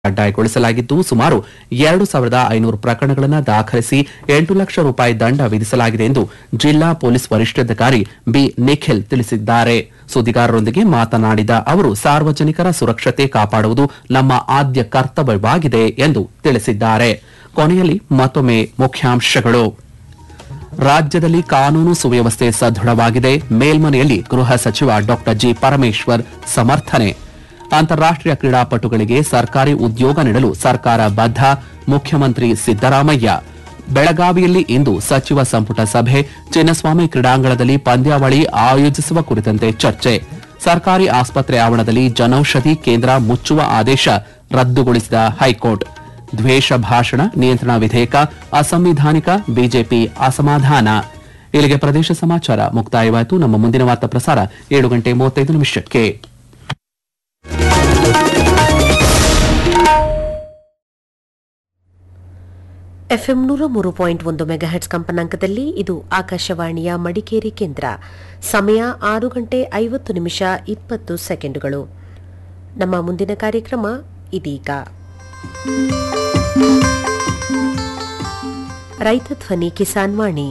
ಕಡ್ಡಾಯಗೊಳಿಸಲಾಗಿದ್ದು ಸುಮಾರು ಎರಡು ಸಾವಿರದ ಐನೂರು ಪ್ರಕರಣಗಳನ್ನು ದಾಖಲಿಸಿ ಎಂಟು ಲಕ್ಷ ರೂಪಾಯಿ ದಂಡ ವಿಧಿಸಲಾಗಿದೆ ಎಂದು ಜಿಲ್ಲಾ ಪೊಲೀಸ್ ವರಿಷ್ಠಾಧಿಕಾರಿ ಬಿ ನಿಖಿಲ್ ತಿಳಿಸಿದ್ದಾರೆ ಸುದ್ದಿಗಾರರೊಂದಿಗೆ ಮಾತನಾಡಿದ ಅವರು ಸಾರ್ವಜನಿಕರ ಸುರಕ್ಷತೆ ಕಾಪಾಡುವುದು ನಮ್ಮ ಆದ್ಯ ಕರ್ತವ್ಯವಾಗಿದೆ ಎಂದು ತಿಳಿಸಿದ್ದಾರೆ ಕೊನೆಯಲ್ಲಿ ಮತ್ತೊಮ್ಮೆ ಮುಖ್ಯಾಂಶಗಳು ರಾಜ್ಯದಲ್ಲಿ ಕಾನೂನು ಸುವ್ಯವಸ್ಥೆ ಸದೃಢವಾಗಿದೆ ಮೇಲ್ಮನೆಯಲ್ಲಿ ಗೃಹ ಸಚಿವ ಡಾ ಜಿ ಪರಮೇಶ್ವರ್ ಸಮರ್ಥನೆ ಅಂತಾರಾಷ್ಟೀಯ ಕ್ರೀಡಾಪಟುಗಳಿಗೆ ಸರ್ಕಾರಿ ಉದ್ಯೋಗ ನೀಡಲು ಸರ್ಕಾರ ಬದ್ಧ ಮುಖ್ಯಮಂತ್ರಿ ಸಿದ್ದರಾಮಯ್ಯ ಬೆಳಗಾವಿಯಲ್ಲಿ ಇಂದು ಸಚಿವ ಸಂಪುಟ ಸಭೆ ಚಿನ್ನಸ್ವಾಮಿ ಕ್ರೀಡಾಂಗಣದಲ್ಲಿ ಪಂದ್ಯಾವಳಿ ಆಯೋಜಿಸುವ ಕುರಿತಂತೆ ಚರ್ಚೆ ಸರ್ಕಾರಿ ಆಸ್ಪತ್ರೆ ಆವರಣದಲ್ಲಿ ಜನೌಷಧಿ ಕೇಂದ್ರ ಮುಚ್ಚುವ ಆದೇಶ ರದ್ದುಗೊಳಿಸಿದ ಹೈಕೋರ್ಟ್ ದ್ವೇಷ ಭಾಷಣ ನಿಯಂತ್ರಣ ವಿಧೇಯಕ ಅಸಂವಿಧಾನಿಕ ಬಿಜೆಪಿ ಅಸಮಾಧಾನ ಇಲ್ಲಿಗೆ ಪ್ರದೇಶ ಸಮಾಚಾರ ಮುಕ್ತಾಯವಾಯಿತು ನಮ್ಮ ಮುಂದಿನ ವಾರ್ತಾ ಪ್ರಸಾರ ಏಳು ಗಂಟೆ ಮೂವತ್ತೈದು ನಿಮಿಷಕ್ಕೆ ಎಫ್ಎಂ ನೂರ ಮೂರು ಪಾಯಿಂಟ್ ಒಂದು ಮೆಗಾಹೆಟ್ಸ್ ಕಂಪನಾಂಕದಲ್ಲಿ ಇದು ಆಕಾಶವಾಣಿಯ ಮಡಿಕೇರಿ ಕೇಂದ್ರ ಸಮಯ ಆರು ಗಂಟೆ ಐವತ್ತು ನಿಮಿಷ ಇಪ್ಪತ್ತು ಸೆಕೆಂಡುಗಳು ನಮ್ಮ ಮುಂದಿನ ಕಾರ್ಯಕ್ರಮ ಇದೀಗ ರೈತ ಧ್ವನಿ ಕಿಸಾನ್ ವಾಣಿ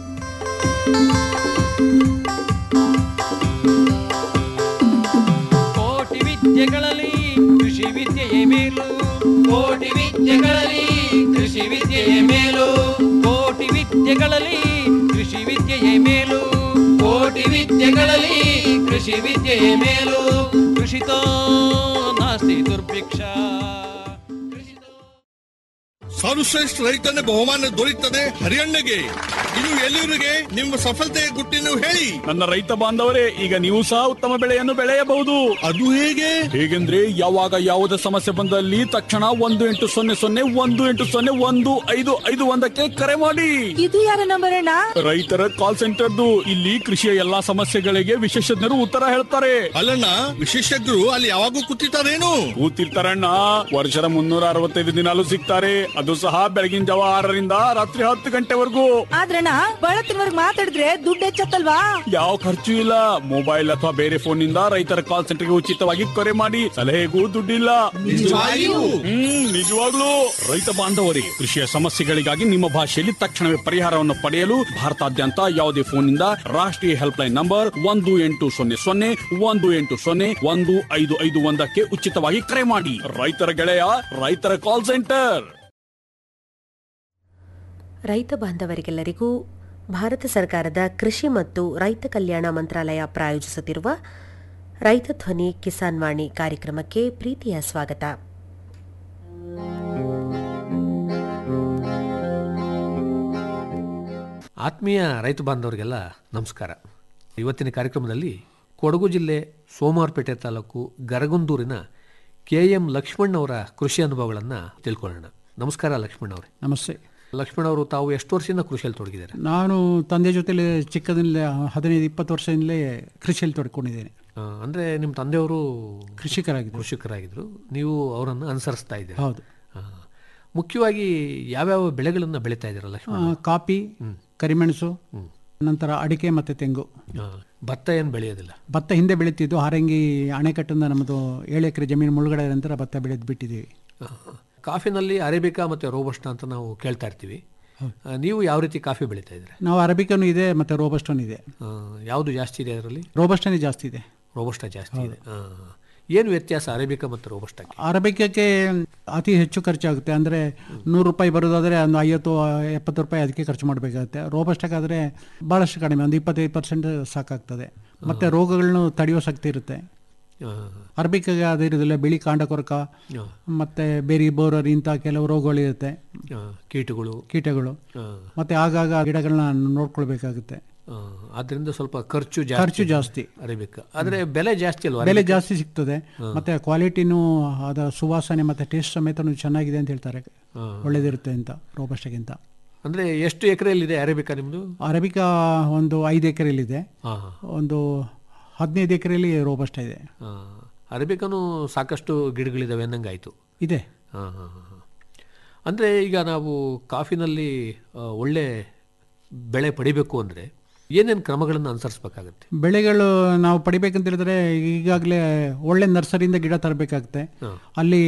ಕೋಟಿ ವಿದ್ಯೆಗಳಲ್ಲಿ ಕೃಷಿ ವಿದ್ಯೆಯೇ ಮೇಲು ಕೋಟಿ ವಿದ್ಯೆಗಳಲ್ಲಿ ಕೃಷಿ ವಿದ್ಯೆಯೇ ಮೇಲು ಕೋಟಿ ವಿದ್ಯೆಗಳಲ್ಲಿ ಕೃಷಿ ವಿದ್ಯೆಯೇ ಮೇಲು ಕೋಟಿ ವಿದ್ಯೆಗಳಲ್ಲಿ ಕೃಷಿ ವಿದ್ಯೆಯೇ ಮೇಲು ಕೃಷಿತೋ ನಾಸ್ತಿ ದುರ್ಭಿಕ್ಷ ಕೃಷಿತೋ ಸರ್ವಶ್ರೇಷ್ಠ ರೈತನ ಬಹುಮಾನ ದೊರೆಯುತ್ತದೆ ಹರಿಯಣ್ಣಗೆ ಇದು ಎಲ್ಲಿವರಿಗೆ ನಿಮ್ಮ ಸಫಲತೆಯ ಗುಟ್ಟಿನ ಹೇಳಿ ನನ್ನ ರೈತ ಬಾಂಧವರೇ ಈಗ ನೀವು ಸಹ ಉತ್ತಮ ಬೆಳೆಯನ್ನು ಬೆಳೆಯಬಹುದು ಅದು ಹೇಗೆ ಹೇಗೆಂದ್ರೆ ಯಾವಾಗ ಯಾವುದೇ ಸಮಸ್ಯೆ ಬಂದಲ್ಲಿ ತಕ್ಷಣ ಒಂದು ಎಂಟು ಸೊನ್ನೆ ಸೊನ್ನೆ ಒಂದು ಎಂಟು ಸೊನ್ನೆ ಒಂದು ಐದು ಐದು ಒಂದಕ್ಕೆ ಕರೆ ಮಾಡಿ ಇದು ಯಾರ ನಂಬರ್ ಅಣ್ಣ ರೈತರ ಕಾಲ್ ಸೆಂಟರ್ದು ಇಲ್ಲಿ ಕೃಷಿಯ ಎಲ್ಲಾ ಸಮಸ್ಯೆಗಳಿಗೆ ವಿಶೇಷಜ್ಞರು ಉತ್ತರ ಹೇಳ್ತಾರೆ ಅಲ್ಲಣ್ಣ ವಿಶೇಷಜ್ಞರು ಅಲ್ಲಿ ಯಾವಾಗೂ ಕೂತಿರ್ತಾರೇನು ಕೂತಿರ್ತಾರಣ್ಣ ವರ್ಷದ ಮುನ್ನೂರ ಅರವತ್ತೈದು ದಿನಾಲು ಸಿಗ್ತಾರೆ ಅದು ಸಹ ಬೆಳಗಿನ ಜಾವ ಆರರಿಂದ ರಾತ್ರಿ ಹತ್ತು ಗಂಟೆವರೆಗೂ ಆದ್ರಣ್ಣ ಬಳತ್ತಿನವರ್ಗ್ ಮಾತಾಡಿದ್ರೆ ದುಡ್ಡು ಹೆಚ್ಚತ್ತಲ್ವಾ ಯಾವ ಖರ್ಚು ಇಲ್ಲ ಮೊಬೈಲ್ ಅಥವಾ ಬೇರೆ ಫೋನ್ ನಿಂದ ರೈತರ ಕಾಲ್ ಸೆಂಟರ್ಗೆ ಉಚಿತವಾಗಿ ಕರೆ ಮಾಡಿ ಸಲಹೆಗೂ ದುಡ್ಡಿಲ್ಲ ನಿಜವಾಗಿಯೂ? ಹ್ಮ್ ನಿಜವಾಗ್ಲೂ ರೈತ ಬಾಂಧವರಿಗೆ ಕೃಷಿಯ ಸಮಸ್ಯೆಗಳಿಗಾಗಿ ನಿಮ್ಮ ಭಾಷೆಯಲ್ಲಿ ತಕ್ಷಣವೇ ಪರಿಹಾರವನ್ನು ಪಡೆಯಲು ಭಾರತಾದ್ಯಂತ ಯಾವುದೇ ಫೋನ್ನಿಂದ ರಾಷ್ಟ್ರೀಯ ಹೆಲ್ಪ್ ಲೈನ್ ನಂಬರ್ ಒಂದು ಎಂಟು ಸೊನ್ನೆ ಸೊನ್ನೆ ಒಂದು ಎಂಟು ಸೊನ್ನೆ ಒಂದು ಐದು ಐದು ಒಂದಕ್ಕೆ ಉಚಿತವಾಗಿ ಕರೆ ಮಾಡಿ ರೈತರ ಗೆಳೆಯ ರೈತರ ಕಾಲ್ ಸೆಂಟರ್ ರೈತ ಬಾಂಧವರಿಗೆಲ್ಲರಿಗೂ ಭಾರತ ಸರ್ಕಾರದ ಕೃಷಿ ಮತ್ತು ರೈತ ಕಲ್ಯಾಣ ಮಂತ್ರಾಲಯ ಪ್ರಾಯೋಜಿಸುತ್ತಿರುವ ರೈತ ಧ್ವನಿ ಕಿಸಾನ್ ವಾಣಿ ಕಾರ್ಯಕ್ರಮಕ್ಕೆ ಪ್ರೀತಿಯ ಸ್ವಾಗತ ಆತ್ಮೀಯ ರೈತ ಬಾಂಧವರಿಗೆಲ್ಲ ನಮಸ್ಕಾರ ಇವತ್ತಿನ ಕಾರ್ಯಕ್ರಮದಲ್ಲಿ ಕೊಡಗು ಜಿಲ್ಲೆ ಸೋಮವಾರಪೇಟೆ ತಾಲೂಕು ಗರಗುಂದೂರಿನ ಕೆ ಎಂ ಲಕ್ಷ್ಮಣ್ ಅವರ ಕೃಷಿ ಅನುಭವಗಳನ್ನು ತಿಳ್ಕೊಳ್ಳೋಣ ನಮಸ್ಕಾರ ಲಕ್ಷ್ಮಣ್ ಅವರೇ ನಮಸ್ತೆ ಲಕ್ಷ್ಮಣ್ ಅವರು ತಾವು ಎಷ್ಟು ವರ್ಷದಿಂದ ಕೃಷಿಯಲ್ಲಿ ತೊಡಗಿದ್ದಾರೆ ನಾನು ತಂದೆ ಜೊತೆಲಿ ಚಿಕ್ಕದಿಂದಲೇ ಹದಿನೈದು ಇಪ್ಪತ್ತು ವರ್ಷದಿಂದಲೇ ಕೃಷಿಯಲ್ಲಿ ತೊಡ್ಕೊಂಡಿದ್ದೇನೆ ಆ, ಅಂದ್ರೆ ನಿಮ್ಮ ತಂದೆಯವರು ಕೃಷಿಕರಾಗಿದ್ದರು ಕೃಷಿಕರಾಗಿದ್ದರು ನೀವು ಅವರನ್ನು ಅನುಸರಿಸ್ತಾ ಇದ್ದೀರಾ ಹೌದು ಆ, ಮುಖ್ಯವಾಗಿ ಯಾವ್ಯಾವ ಬೆಳೆಗಳನ್ನು ಬೆಳೀತಾ ಇದ್ದೀರಾ ಆ, ಲಕ್ಷ್ಮಣ್ ಕಾಫಿ ಕರಿಮೆಣಸು ನಂತರ ಅಡಿಕೆ ಮತ್ತು ತೆಂಗು ಆ, ಭತ್ತ ಏನು ಬೆಳೆಯೋದಿಲ್ಲ ಭತ್ತ ಹಿಂದೆ ಬೆಳೀತಿದ್ದು ಹಾರಂಗಿ ಅಣೆಕಟ್ಟಿಂದ ನಮ್ಮದು ಏಳು ಎಕರೆ ಜಮೀನು ಮುಳುಗಡೆ ನಂತರ ಭತ್ತ ಬೆಳೆದು ಬಿಟ್ಟಿದ್ದೀವಿ ಆ, ಕಾಫಿನಲ್ಲಿ ಅರೇಬಿಕಾ ಮತ್ತು ರೋಬಸ್ಟಾ ಅಂತ ನಾವು ಕೇಳ್ತಾ ಇರ್ತೀವಿ ಆ, ನೀವು ಯಾವ ರೀತಿ ಕಾಫಿ ಬೆಳೀತಾ ಇದ್ದೀರಾ ನಾವು ಅರಬಿಕನು ಇದೆ ಮತ್ತು ರೋಬಸ್ಟನ್ ಇದೆ ಆ, ಯಾವುದು ಜಾಸ್ತಿ ಇದೆ ಅದರಲ್ಲಿ ರೋಬಸ್ಟನೇ ಜಾಸ್ತಿ ಇದೆ ರೋಬಸ್ಟಾ ಜಾಸ್ತಿ ಇದೆ ಆ. ಏನು ವ್ಯತ್ಯಾಸ ಅರೇಬಿಕಾ ಮತ್ತು ರೋಬಸ್ಟಾಕ್ಕೆ ಅರಬಿಕಕ್ಕೆ ಅತಿ ಹೆಚ್ಚು ಖರ್ಚಾಗುತ್ತೆ ಅಂದರೆ ನೂರು ರೂಪಾಯಿ ಬರೋದಾದರೆ ಒಂದು ಐವತ್ತು ಎಪ್ಪತ್ತು ರೂಪಾಯಿ ಅದಕ್ಕೆ ಖರ್ಚು ಮಾಡಬೇಕಾಗುತ್ತೆ ರೋಬಸ್ಟಕ್ಕಾದರೆ ಭಾಳಷ್ಟು ಕಡಿಮೆ ಒಂದು ಇಪ್ಪತ್ತೈದು ಪರ್ಸೆಂಟ್ ಸಾಕಾಗ್ತದೆ ಮತ್ತು ರೋಗಗಳನ್ನು ತಡೆಯೋ ಶಕ್ತಿ ಇರುತ್ತೆ ಆ, ಅರಬಿಕಾಗೆ ಅದಿರೋದಿಲ್ಲ ಬಿಳಿ ಕಾಂಡ ಕೊರಕ ಆ, ಮತ್ತು ಬೇರೆ ಬೋರರ್ ಇಂಥ ಕೆಲವು ರೋಗಗಳಿರುತ್ತೆ ಆ, ಕೀಟಗಳು ಕೀಟಗಳು ಆ, ಮತ್ತು ಆಗಾಗ ಗಿಡಗಳನ್ನ ನೋಡ್ಕೊಳ್ಬೇಕಾಗುತ್ತೆ ಆ, ಆದ್ರಿಂದ ಸ್ವಲ್ಪ ಖರ್ಚು ಜಾಸ್ತಿ ಖರ್ಚು ಜಾಸ್ತಿ ಅರೇಬಿಕಾ ಆದರೆ ಬೆಲೆ ಜಾಸ್ತಿ ಅಲ್ವಾ ಬೆಲೆ ಜಾಸ್ತಿ ಸಿಗ್ತದೆ ಮತ್ತು ಕ್ವಾಲಿಟಿನೂ ಅದರ ಸುವಾಸನೆ ಮತ್ತು ಟೇಸ್ಟ್ ಸಮೇತನೂ ಚೆನ್ನಾಗಿದೆ ಅಂತ ಹೇಳ್ತಾರೆ ಆ. ಒಳ್ಳೇದಿರುತ್ತೆ ಅಂತ ರೋಬಸ್ಟಗಿಂತ ಅಂದ್ರೆ ಎಷ್ಟು ಎಕರೆಯಲ್ಲಿದೆ ಅರೇಬಿಕಾ ನಿಮ್ಮದು ಅರಬಿಕಾ ಒಂದು ಐದು ಎಕರೆಯಲ್ಲಿದೆ ಹಾಂ ಒಂದು ಹದಿನೈದು ಎಕರೆಯಲ್ಲಿ ರೋಬಸ್ಟ ಇದೆ ಹಾಂ ಅರೇಬಿಕಾನು ಸಾಕಷ್ಟು ಗಿಡಗಳಿದಾವೆ ಅನ್ನಂಗಾಯ್ತು ಇದೆ ಹಾಂ ಹಾಂ ಹಾಂ ಅಂದರೆ ಈಗ ನಾವು ಕಾಫಿನಲ್ಲಿ ಆ, ಒಳ್ಳೆ ಬೆಳೆ ಪಡಿಬೇಕು ಅಂದರೆ ಏನೇನು ಕ್ರಮಗಳನ್ನು ಅನುಸರಿಸ್ಬೇಕಾಗತ್ತೆ ಬೆಳೆಗಳು ನಾವು ಪಡಿಬೇಕಂತ ಹೇಳಿದ್ರೆ ಈಗಾಗಲೇ ಒಳ್ಳೆ ನರ್ಸರಿಯಿಂದ ಗಿಡ ತರಬೇಕಾಗುತ್ತೆ ಹಾ. ಅಲ್ಲಿ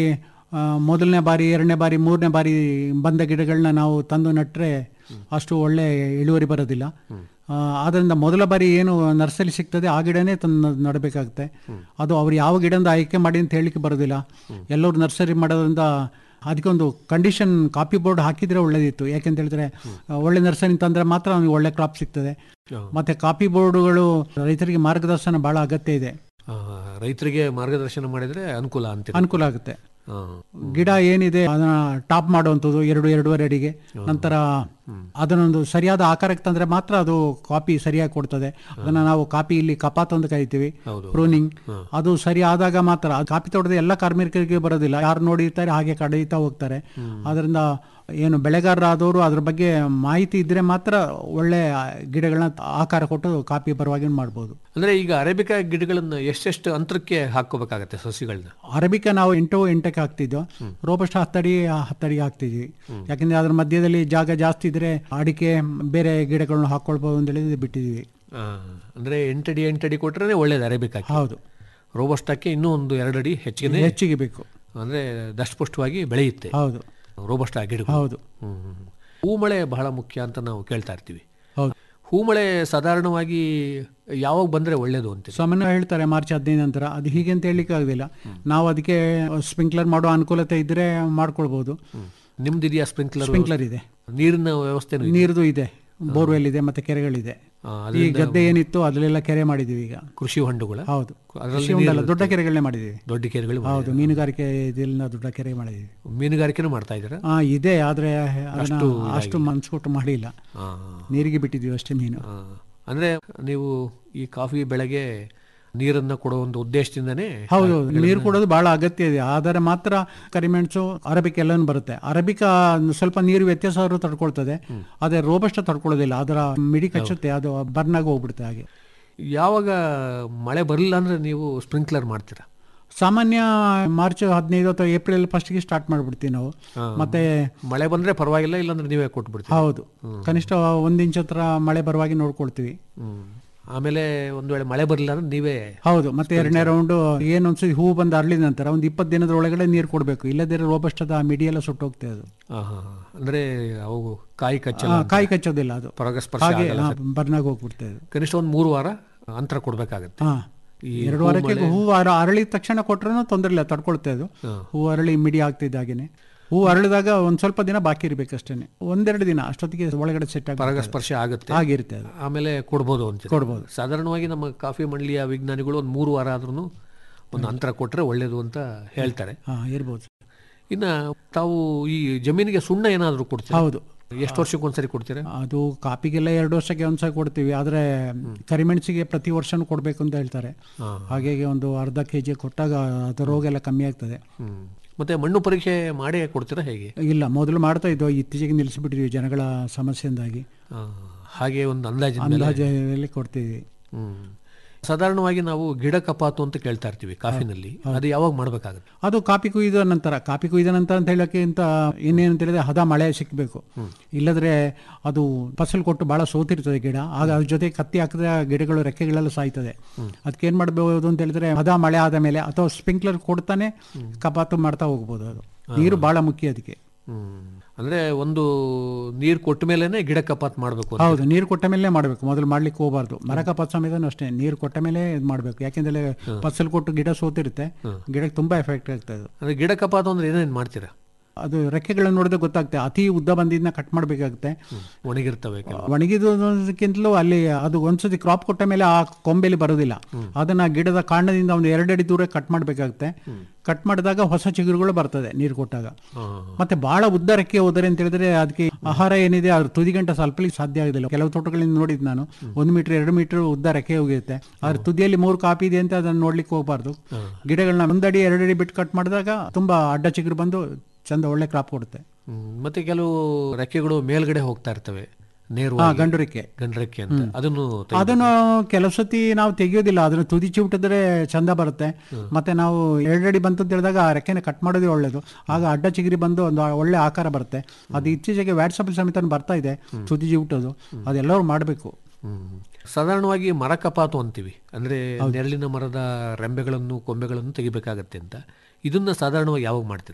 ಆ, ಮೊದಲನೇ ಬಾರಿ ಎರಡನೇ ಬಾರಿ ಮೂರನೇ ಬಾರಿ ಬಂದ ಗಿಡಗಳನ್ನ ನಾವು ತಂದು ನಟ್ಟರೆ ಅಷ್ಟು ಒಳ್ಳೆ ಇಳುವರಿ ಬರೋದಿಲ್ಲ ಆ, ಆದ್ದರಿಂದ ಮೊದಲ ಬಾರಿ ಏನು ನರ್ಸರಿ ಸಿಗ್ತದೆ ಆ ಗಿಡನೇ ತಂದು ನಡಬೇಕಾಗುತ್ತೆ ಅದು ಅವ್ರು ಯಾವ ಗಿಡದಿಂದ ಆಯ್ಕೆ ಮಾಡಿ ಅಂತ ಹೇಳಲಿಕ್ಕೆ ಬರೋದಿಲ್ಲ ಎಲ್ಲರೂ ನರ್ಸರಿ ಮಾಡೋದ್ರಿಂದ ಅದಕ್ಕೊಂದು ಕಂಡೀಷನ್ ಕಾಪಿ ಬೋರ್ಡ್ ಹಾಕಿದ್ರೆ ಒಳ್ಳೇದಿತ್ತು ಯಾಕೆಂತ ಹೇಳಿದ್ರೆ ಆ, ಒಳ್ಳೆ ನರ್ಸರಿ ತಂದ್ರೆ ಮಾತ್ರ ನಮಗೆ ಒಳ್ಳೆ ಕ್ರಾಪ್ ಸಿಗ್ತದೆ ಮತ್ತೆ ಕಾಪಿ ಬೋರ್ಡುಗಳು ರೈತರಿಗೆ ಮಾರ್ಗದರ್ಶನ ಬಹಳ ಅಗತ್ಯ ಇದೆ ಆ, ರೈತರಿಗೆ ಮಾರ್ಗದರ್ಶನ ಮಾಡಿದ್ರೆ ಅನುಕೂಲ ಅಂತೀರ ಅನುಕೂಲ ಆಗುತ್ತೆ ಆ, ಗಿಡ ಏನಿದೆ ಅದನ್ನ ಟಾಪ್ ಮಾಡುವಂಥದ್ದು ಎರಡು ಎರಡೂವರೆ ಅಡಿಗೆ ನಂತರ ಅದನ್ನೊಂದು ಸರಿಯಾದ ಆಕಾರಕ್ಕೆ ತಂದ್ರೆ ಮಾತ್ರ ಅದು ಕಾಪಿ ಸರಿಯಾಗಿ ಕೊಡ್ತದೆ ಅದನ್ನ ನಾವು ಕಾಪಿ ಇಲ್ಲಿ ಕಪಾತ್ ಅಂತ ಕರಿತೀವಿ ಹೌದು. ಪ್ರೂನಿಂಗ್ ಅದು ಸರಿ ಆದಾಗ ಮಾತ್ರ ಅದು ಕಾಪಿ ತೋಟದ ಎಲ್ಲ ಕಾರ್ಮಿಕರಿಗೆ ಬರೋದಿಲ್ಲ ಯಾರು ನೋಡಿರ್ತಾರೆ ಹಾಗೆ ಕಡಿತಾ ಹೋಗ್ತಾರೆ ಅದರಿಂದ ಏನು ಬೆಳೆಗಾರರಾದವರು ಅದ್ರ ಬಗ್ಗೆ ಮಾಹಿತಿ ಇದ್ರೆ ಮಾತ್ರ ಒಳ್ಳೆ ಗಿಡಗಳನ್ನ ಆಕಾರ ಕೊಟ್ಟು ಕಾಪಿ ಪರವಾಗಿ ಮಾಡ್ಬೋದು ಅಂದ್ರೆ ಈಗ ಅರೇಬಿಕಾ ಗಿಡಗಳನ್ನ ಎಷ್ಟೆಷ್ಟು ಅಂತರಕ್ಕೆ ಹಾಕೋಬೇಕಾಗತ್ತೆ ಸಸಿಗಳನ್ನ ಅರಬಿಕ ನಾವು ಎಂಟು ಎಂಟಕ್ಕೆ ಹಾಕ್ತಿದ್ದೋ ರೋಬಸ್ಟ ಹತ್ತಡಿ ಹತ್ತಡಿಗೆ ಹಾಕ್ತಿದ್ವಿ ಯಾಕಂದ್ರೆ ಅದ್ರ ಮಧ್ಯದಲ್ಲಿ ಜಾಗ ಜಾಸ್ತಿ ಇದ್ರೆ ಅಡಿಕೆ ಬೇರೆ ಗಿಡಗಳನ್ನ ಹಾಕೊಳ್ಬಹುದು ಅಂತ ಹೇಳಿ ಬಿಟ್ಟಿದ್ವಿ ಆ, ಅಂದ್ರೆ ಎಂಟಡಿ ಎಂಟಡಿ ಕೊಟ್ರೆ ಒಳ್ಳೇದು ಅರೇಬಿಕಾ ಹೌದು ರೋಬಸ್ಟಾಕ್ಕೆ ಇನ್ನೂ ಒಂದು ಎರಡಡಿ ಹೆಚ್ಚಿಗೆ ಹೆಚ್ಚಿಗೆ ಬೇಕು ಅಂದ್ರೆ ದಷ್ಟಪುಷ್ಟವಾಗಿ ಬೆಳೆಯುತ್ತೆ ಹೌದು ರೋಬಸ್ಟ ಗಿಡಗಳು ಹೌದು ಹ್ಮ್, ಹ್ಮ್. ಹೂಮಳೆ ಬಹಳ ಮುಖ್ಯ ಅಂತ ನಾವು ಕೇಳ್ತಾ ಇರ್ತೀವಿ ಹೌದು ಹೂಮಳೆ ಸಾಧಾರಣವಾಗಿ ಯಾವಾಗ ಬಂದ್ರೆ ಒಳ್ಳೇದು ಅಂತೀವಿ ಸಾಮಾನ್ಯ ಹೇಳ್ತಾರೆ ಮಾರ್ಚ್ ಹದಿನೈದು ನಂತರ ಅದು ಹೀಗೆ ಅಂತ ಹೇಳಲಿಕ್ಕೆ ಆಗೋದಿಲ್ಲ ನಾವು ಅದಕ್ಕೆ ಸ್ಪ್ರಿಂಕ್ಲರ್ ಮಾಡೋ ಅನುಕೂಲತೆ ಇದ್ರೆ ಮಾಡ್ಕೊಳ್ಬಹುದು ನಿಮ್ದಿದೆಯಾ ಸ್ಪ್ರಿಂಕ್ಲರ್ ಸ್ಪ್ರಿಂಕ್ಲರ್ ಇದೆ ನೀರಿನ ವ್ಯವಸ್ಥೆನೂ ಇದೆ ನೀರ್ದು ಇದೆ ಬೋರ್ವೆಲ್ ಇದೆ ಮತ್ತೆ ಕೆರೆಗಳಿದೆ ಆ, ಈ ಗದ್ದೆ ಏನಿತ್ತು ಅದ್ರಲ್ಲೆಲ್ಲ ಕೆರೆ ಮಾಡಿದೀವಿ ಈಗ ಕೃಷಿ ಹೊಂಡಗಳ ಹೌದು ಅದರಲ್ಲಿ ಕೃಷಿ ಹೊಂಡ ದೊಡ್ಡ ಕೆರೆಗಳನ್ನೇ ಮಾಡಿದೀವಿ ದೊಡ್ಡ ಕೆರೆಗಳು ಹೌದು ಮೀನುಗಾರಿಕೆ ಇದೆಲ್ಲ ದೊಡ್ಡ ಕೆರೆ ಮಾಡಿದೀವಿ ಮೀನುಗಾರಿಕೆನೂ ಮಾಡ್ತಾ ಇದ್ದೀರಾ ಆ ಇದೆ ಆದ್ರೆ ಅದನ್ನ ಅಷ್ಟು ಮನ್ಸು ಕೊಟ್ಟು ಮಾಡಿಲ್ಲ ಆ, ನೀರಿಗೆ ಬಿಟ್ಟಿದ್ವಿ ಅಷ್ಟೇ ಮೀನು ಆ. ಅಂದ್ರೆ ನೀವು ಈ ಕಾಫಿ ಬೆಳೆಗೆ ನೀರನ್ನ ಕೊಡೋ ಒಂದು ಉದ್ದೇಶದಿಂದನೇ ಹೌದು ನೀರು ಕೊಡೋದು ಬಹಳ ಅಗತ್ಯ ಇದೆ ಆದರೆ ಮಾತ್ರ ಕರಿಮೆಣಸು ಅರಬಿಕ್ ಎಲ್ಲನೂ ಬರುತ್ತೆ ಅರಬಿಕ ಸ್ವಲ್ಪ ನೀರು ವ್ಯತ್ಯಾಸ ಆದ್ರೂ ತಡ್ಕೊಳ್ತದೆ ಅದೇ ರೋಬಸ್ಟ ತಡ್ಕೊಳ್ಳೋದಿಲ್ಲ ಅದರ ಮಿಡಿ ಕಚ್ಚುತ್ತೆ ಅದು ಬರ್ನ್ ಆಗಿ ಹೋಗ್ಬಿಡುತ್ತೆ ಹಾಗೆ ಯಾವಾಗ ಮಳೆ ಬರಲಿಲ್ಲ ಅಂದ್ರೆ ನೀವು ಸ್ಪ್ರಿಂಕ್ಲರ್ ಮಾಡ್ತೀರಾ ಸಾಮಾನ್ಯ ಮಾರ್ಚ್ ಹದಿನೈದು ಅಥವಾ ಏಪ್ರಿಲ್ ಫಸ್ಟ್ಗೆ ಸ್ಟಾರ್ಟ್ ಮಾಡ್ಬಿಡ್ತೀವಿ ನಾವು ಮತ್ತೆ ಮಳೆ ಬಂದ್ರೆ ಪರವಾಗಿಲ್ಲ ಇಲ್ಲಾಂದ್ರೆ ನೀವೇ ಕೊಟ್ಬಿಡ್ತೀರಾ ಹೌದು ಕನಿಷ್ಠ ಒಂದ್ ಇಂಚ್ ಹತ್ರ ಮಳೆ ಬರುವಾಗಿ ನೋಡ್ಕೊಳ್ತೀವಿ ಹ್ಮ್. ಆಮೇಲೆ ಒಂದು ವೇಳೆ ಮಳೆ ಬರಲಿಲ್ಲ ಅಂದ್ರೆ ನೀವೇ ಹೌದು ಮತ್ತೆ ಎರಡನೇ ರೌಂಡ್ ಏನು ಒಂದ್ಸತಿ ಹೂ ಬಂದು ಅರಳಿದ ನಂತರ ಒಂದು ಇಪ್ಪತ್ತು ದಿನದ ಒಳಗಡೆ ನೀರು ಕೊಡಬೇಕು ಇಲ್ಲದಿರೋ ರೋಬಸ್ಟದ ಮಿಡಿ ಎಲ್ಲ ಸುಟ್ಟೋಗ್ತದೆ ಅದು ಆ, ಹಾ, ಹಾ. ಅಂದ್ರೆ ಅವು ಕಾಯಿ ಆ, ಕಚ್ಚಲ್ಲ ಕಾಯಿ ಕಚ್ಚೋದಿಲ್ಲ ಅದು ಪರಾಗಸ್ಪರ್ಶ ಹಾಗೆ ಆಗಲ್ಲ. ಬರ್ನಾಗ ಹೋಗ್ಬಿಡ್ತದೆ ಅದು ಕನಿಷ್ಠ ಒಂದು ಮೂರು ವಾರ ಅಂತರ ಕೊಡ್ಬೇಕಾಗತ್ತೆ ಹಾ ಈ ಎರಡು ವಾರಕ್ಕೆ ಹೂ ಅರ ಅರಳಿದ ತಕ್ಷಣ ಕೊಟ್ರೂ ತೊಂದರೆ ಇಲ್ಲ ತಡ್ಕೊಳ್ತಾ ಇದು ಹೂ ಅರಳಿ ಮಿಡಿ ಆಗ್ತಿದ್ದಾಗೇನೆ ಹೂ ಅರಳಿದಾಗ ಒಂದ್ ಸ್ವಲ್ಪ ದಿನ ಬಾಕಿ ಇರ್ಬೇಕಷ್ಟೇನೆ ಒಂದೆರಡು ದಿನ ಅಷ್ಟೊತ್ತಿಗೆ ಒಳಗಡೆ ಸೆಟ್ ಆಗಿ ಪರಾಗಸ್ಪರ್ಶ ಆಗುತ್ತೆ ಆಗಿರುತ್ತೆ ಅದು ಆಮೇಲೆ ಕೊಡ್ಬೋದು ಅಂತ ಕೊಡ್ಬೋದು. ಸಾಧಾರಣವಾಗಿ ನಮ್ಮ ಕಾಫಿ ಮಂಡಳಿಯ ವಿಜ್ಞಾನಿಗಳು ಒಂದು ಮೂರು ವಾರ ಆದ್ರೂ ಒಂದು ಅಂತರ ಕೊಟ್ರೆ ಒಳ್ಳೇದು ಅಂತ ಹೇಳ್ತಾರೆ ಹಾ ಇರ್ಬೋದು ಇನ್ನ ತಾವು ಈ ಜಮೀನಿಗೆ ಸುಣ್ಣ ಏನಾದರೂ ಕೊಡ್ತೀರಾ ಹೌದು ಎಷ್ಟು ವರ್ಷಕ್ಕೆ ಒಂದ್ಸರಿ ಕೊಡ್ತೀರಾ ಅದು ಕಾಪಿಗೆಲ್ಲ ಎರಡು ವರ್ಷಕ್ಕೆ ಒಂದ್ಸಲ ಕೊಡ್ತೀವಿ ಆದ್ರೆ ಕರಿಮೆಣಸಿಗೆ ಪ್ರತಿ ವರ್ಷನೂ ಕೊಡ್ಬೇಕು ಅಂತ ಹೇಳ್ತಾರೆ ಹಾಗೆ ಒಂದು ಅರ್ಧ ಕೆ ಜಿ ಕೊಟ್ಟಾಗ ಅದು ರೋಗ ಎಲ್ಲ ಕಮ್ಮಿ ಆಗ್ತದೆ ಹ್ಮ್ ಮತ್ತೆ ಮಣ್ಣು ಪರೀಕ್ಷೆ ಮಾಡೇ ಕೊಡ್ತೀರಾ ಹೇಗೆ ಇಲ್ಲ ಮೊದಲು ಮಾಡ್ತಾ ಇದ್ದೋ ಇತ್ತೀಚೆಗೆ ನಿಲ್ಲಿಸಿಬಿಟ್ಟಿದ್ವಿ ಜನಗಳ ಸಮಸ್ಯೆಯಿಂದಾಗಿ ಆ, ಹಾಗೆ ಒಂದು ಅಂದಾಜಿನ ಮೇಲೆ ಅಂದಾಜಲ್ಲಿ ಕೊಡ್ತೀವಿ ಹ್ಮ್ ಸಾಧಾರಣವಾಗಿ ನಾವು ಗಿಡ ಕಪಾತು ಅಂತ ಕೇಳ್ತಾ ಇರ್ತೀವಿ ಕಾಫಿನಲ್ಲಿ ಅದು ಯಾವಾಗ ಮಾಡ್ಬೇಕಾಗುತ್ತೆ ಅದು ಕಾಪಿ ಕುಯ್ದ ನಂತರ ಕಾಪಿ ಕುಯ್ದ ನಂತರ ಅಂತ ಹೇಳೋಕ್ಕಿಂತ ಇನ್ನೇನು ಅಂತ ಹೇಳಿದ್ರೆ ಹದ ಮಳೆ ಸಿಕ್ಕಬೇಕು ಇಲ್ಲದ್ರೆ ಅದು ಫಸಲು ಕೊಟ್ಟು ಬಹಳ ಸೋತಿರ್ತದೆ ಗಿಡ ಆಗ ಅದ್ರ ಜೊತೆ ಕತ್ತಿ ಹಾಕಿದ್ರೆ ಗಿಡಗಳು ರೆಕ್ಕೆಗಳೆಲ್ಲ ಸಾಯ್ತದೆ ಅದಕ್ಕೆ ಏನ್ ಮಾಡಬಹುದು ಅಂತ ಹೇಳಿದ್ರೆ ಹದ ಮಳೆ ಆದ ಮೇಲೆ ಅಥವಾ ಸ್ಪ್ರಿಂಕ್ಲರ್ ಕೊಡ್ತಾನೆ ಕಪಾತು ಮಾಡ್ತಾ ಹೋಗ್ಬೋದು ಅದು ನೀರು ಬಹಳ ಮುಖ್ಯ ಅದಕ್ಕೆ ಹ್ಮ್ ಅಂದ್ರೆ ಒಂದು ನೀರು ಕೊಟ್ಟ ಮೇಲೆನೆ ಗಿಡ ಕಪಾತ್ ಮಾಡಬೇಕು ಅಂತ ಹೌದು ನೀರು ಕೊಟ್ಟ ಮೇಲೆ ಮಾಡಬೇಕು ಮೊದಲು ಮಾಡ್ಲಿಕ್ಕೆ ಹೋಗಬಾರ್ದು ಮರ ಕಪಾತ್ ಸಮೇತನೂ ಅಷ್ಟೇ ನೀರು ಕೊಟ್ಟ ಮೇಲೆ ಇದು ಮಾಡಬೇಕು ಯಾಕೆಂದ್ರೆ ಫಸಲು ಕೊಟ್ಟು ಗಿಡ ಸೋತಿರುತ್ತೆ ಗಿಡಕ್ಕೆ ತುಂಬಾ ಎಫೆಕ್ಟ್ ಆಗ್ತದೆ ಅದು ಅಂದ್ರೆ ಗಿಡ ಕಪಾತು ಅಂದ್ರೆ ಏನೇನು ಮಾಡ್ತೀರಾ ಅದು ರೆಕ್ಕೆಗಳನ್ನು ನೋಡಿದ್ರೆ ಗೊತ್ತಾಗ್ತದೆ ಅತಿ ಉದ್ದ ಬಂದಿದ್ದನ್ನ ಕಟ್ ಮಾಡಬೇಕಾಗುತ್ತೆ ಒಣಗಿರ್ತವೆ ಕೆಲವು ಒಣಗಿದಕ್ಕಿಂತಲೂ ಅಲ್ಲಿ ಅದು ಒಂದ್ಸತಿ ಕ್ರಾಪ್ ಕೊಟ್ಟ ಮೇಲೆ ಆ ಕೊಂಬೆಲಿ ಬರೋದಿಲ್ಲ ಅದನ್ನ ಗಿಡದ ಕಾಂಡದಿಂದ ಒಂದು ಎರಡಡಿ ದೂರ ಕಟ್ ಮಾಡಬೇಕಾಗುತ್ತೆ ಕಟ್ ಮಾಡಿದಾಗ ಹೊಸ ಚಿಗುರುಗಳು ಬರ್ತದೆ ನೀರು ಕೊಟ್ಟಾಗ ಮತ್ತೆ ಬಹಳ ಉದ್ದ ರೆಕ್ಕೆ ಹೋದರೆ ಅಂತ ಹೇಳಿದ್ರೆ ಅದಕ್ಕೆ ಆಹಾರ ಏನಿದೆ ಅದ್ರ ತುದಿಗಂಟ ಸ್ವಲ್ಪಲಿಕ್ಕೆ ಸಾಧ್ಯ ಆಗೋದಿಲ್ಲ ಕೆಲವು ತೋಟಗಳಿಂದ ನೋಡಿದ್ ನಾನು ಒಂದು ಮೀಟರ್ ಎರಡು ಮೀಟರ್ ಉದ್ದ ರೆಕ್ಕೆ ಹೋಗಿರುತ್ತೆ ಅದ್ರ ತುದಿಯಲ್ಲಿ ಮೂರು ಕಾಪಿ ಇದೆ ಅಂತ ಅದನ್ನ ನೋಡ್ಲಿಕ್ಕೆ ಹೋಗಬಾರ್ದು ಗಿಡಗಳನ್ನ ಒಂದಡಿ ಎರಡಡಿ ಬಿಟ್ಟು ಕಟ್ ಮಾಡಿದಾಗ ತುಂಬಾ ಅಡ್ಡ ಚಿಗುರು ಬಂದು ಚಂದ ಒಳ್ಳೆ ಕ್ರಾಪ್ ಕೊಡುತ್ತೆ ಹ್ಮ್. ಮತ್ತೆ ಕೆಲವು ರೆಕ್ಕೆಗಳು ಮೇಲ್ಗಡೆ ಹೋಗ್ತಾ ಇರ್ತವೆ ಹಾ ನೇರವಾಗಿ ಗಂಡು ರೆಕ್ಕೆ ಗಂಡು ರೆಕ್ಕೆ ಅಂತ ಅದನ್ನು ತೆಗಿ- ಅದನ್ನು ಕೆಲವು ಸತಿ ನಾವು ತೆಗಿಯೋದಿಲ್ಲ ಅದನ್ನು ತುದಿ ಚಿವುಟಿದ್ರೆ ಚಂದ ಬರುತ್ತೆ ಮತ್ತೆ ನಾವು ಎರಡಡಿ ಬಂತು ಅಂತ ಹೇಳಿದಾಗ ಆ ರೆಕ್ಕೆನ ಕಟ್ ಮಾಡೋದೇ ಒಳ್ಳೇದು ಆಗ ಅಡ್ಡ ಚಿಗಿರಿ ಬಂದು ಒಂದು ಒಳ್ಳೆ ಆಕಾರ ಬರುತ್ತೆ ಅದು ಇತ್ತೀಚೆಗೆ ವ್ಯಾಟ್ಸಪ್ ಸಮೇತ ಬರ್ತಾ ಇದೆ ತುದಿ ಚಿವುಟೋದು ಅದೆಲ್ಲರೂ ಮಾಡಬೇಕು ಹ್ಮ್. ಸಾಧಾರಣವಾಗಿ ಮರ ಕಪಾತು ಅಂತೀವಿ ಅಂದ್ರೆ ನೆರಳಿನ ಮರದ ರೆಂಬೆಗಳನ್ನು ಕೊಂಬೆಗಳನ್ನು ತೆಗಿಬೇಕಾಗತ್ತೆ ಅಂತ ಇದನ್ನ ಸಾಧಾರಣವಾಗಿ ಯಾವಾಗ ಮಾಡ್ತೀರಾ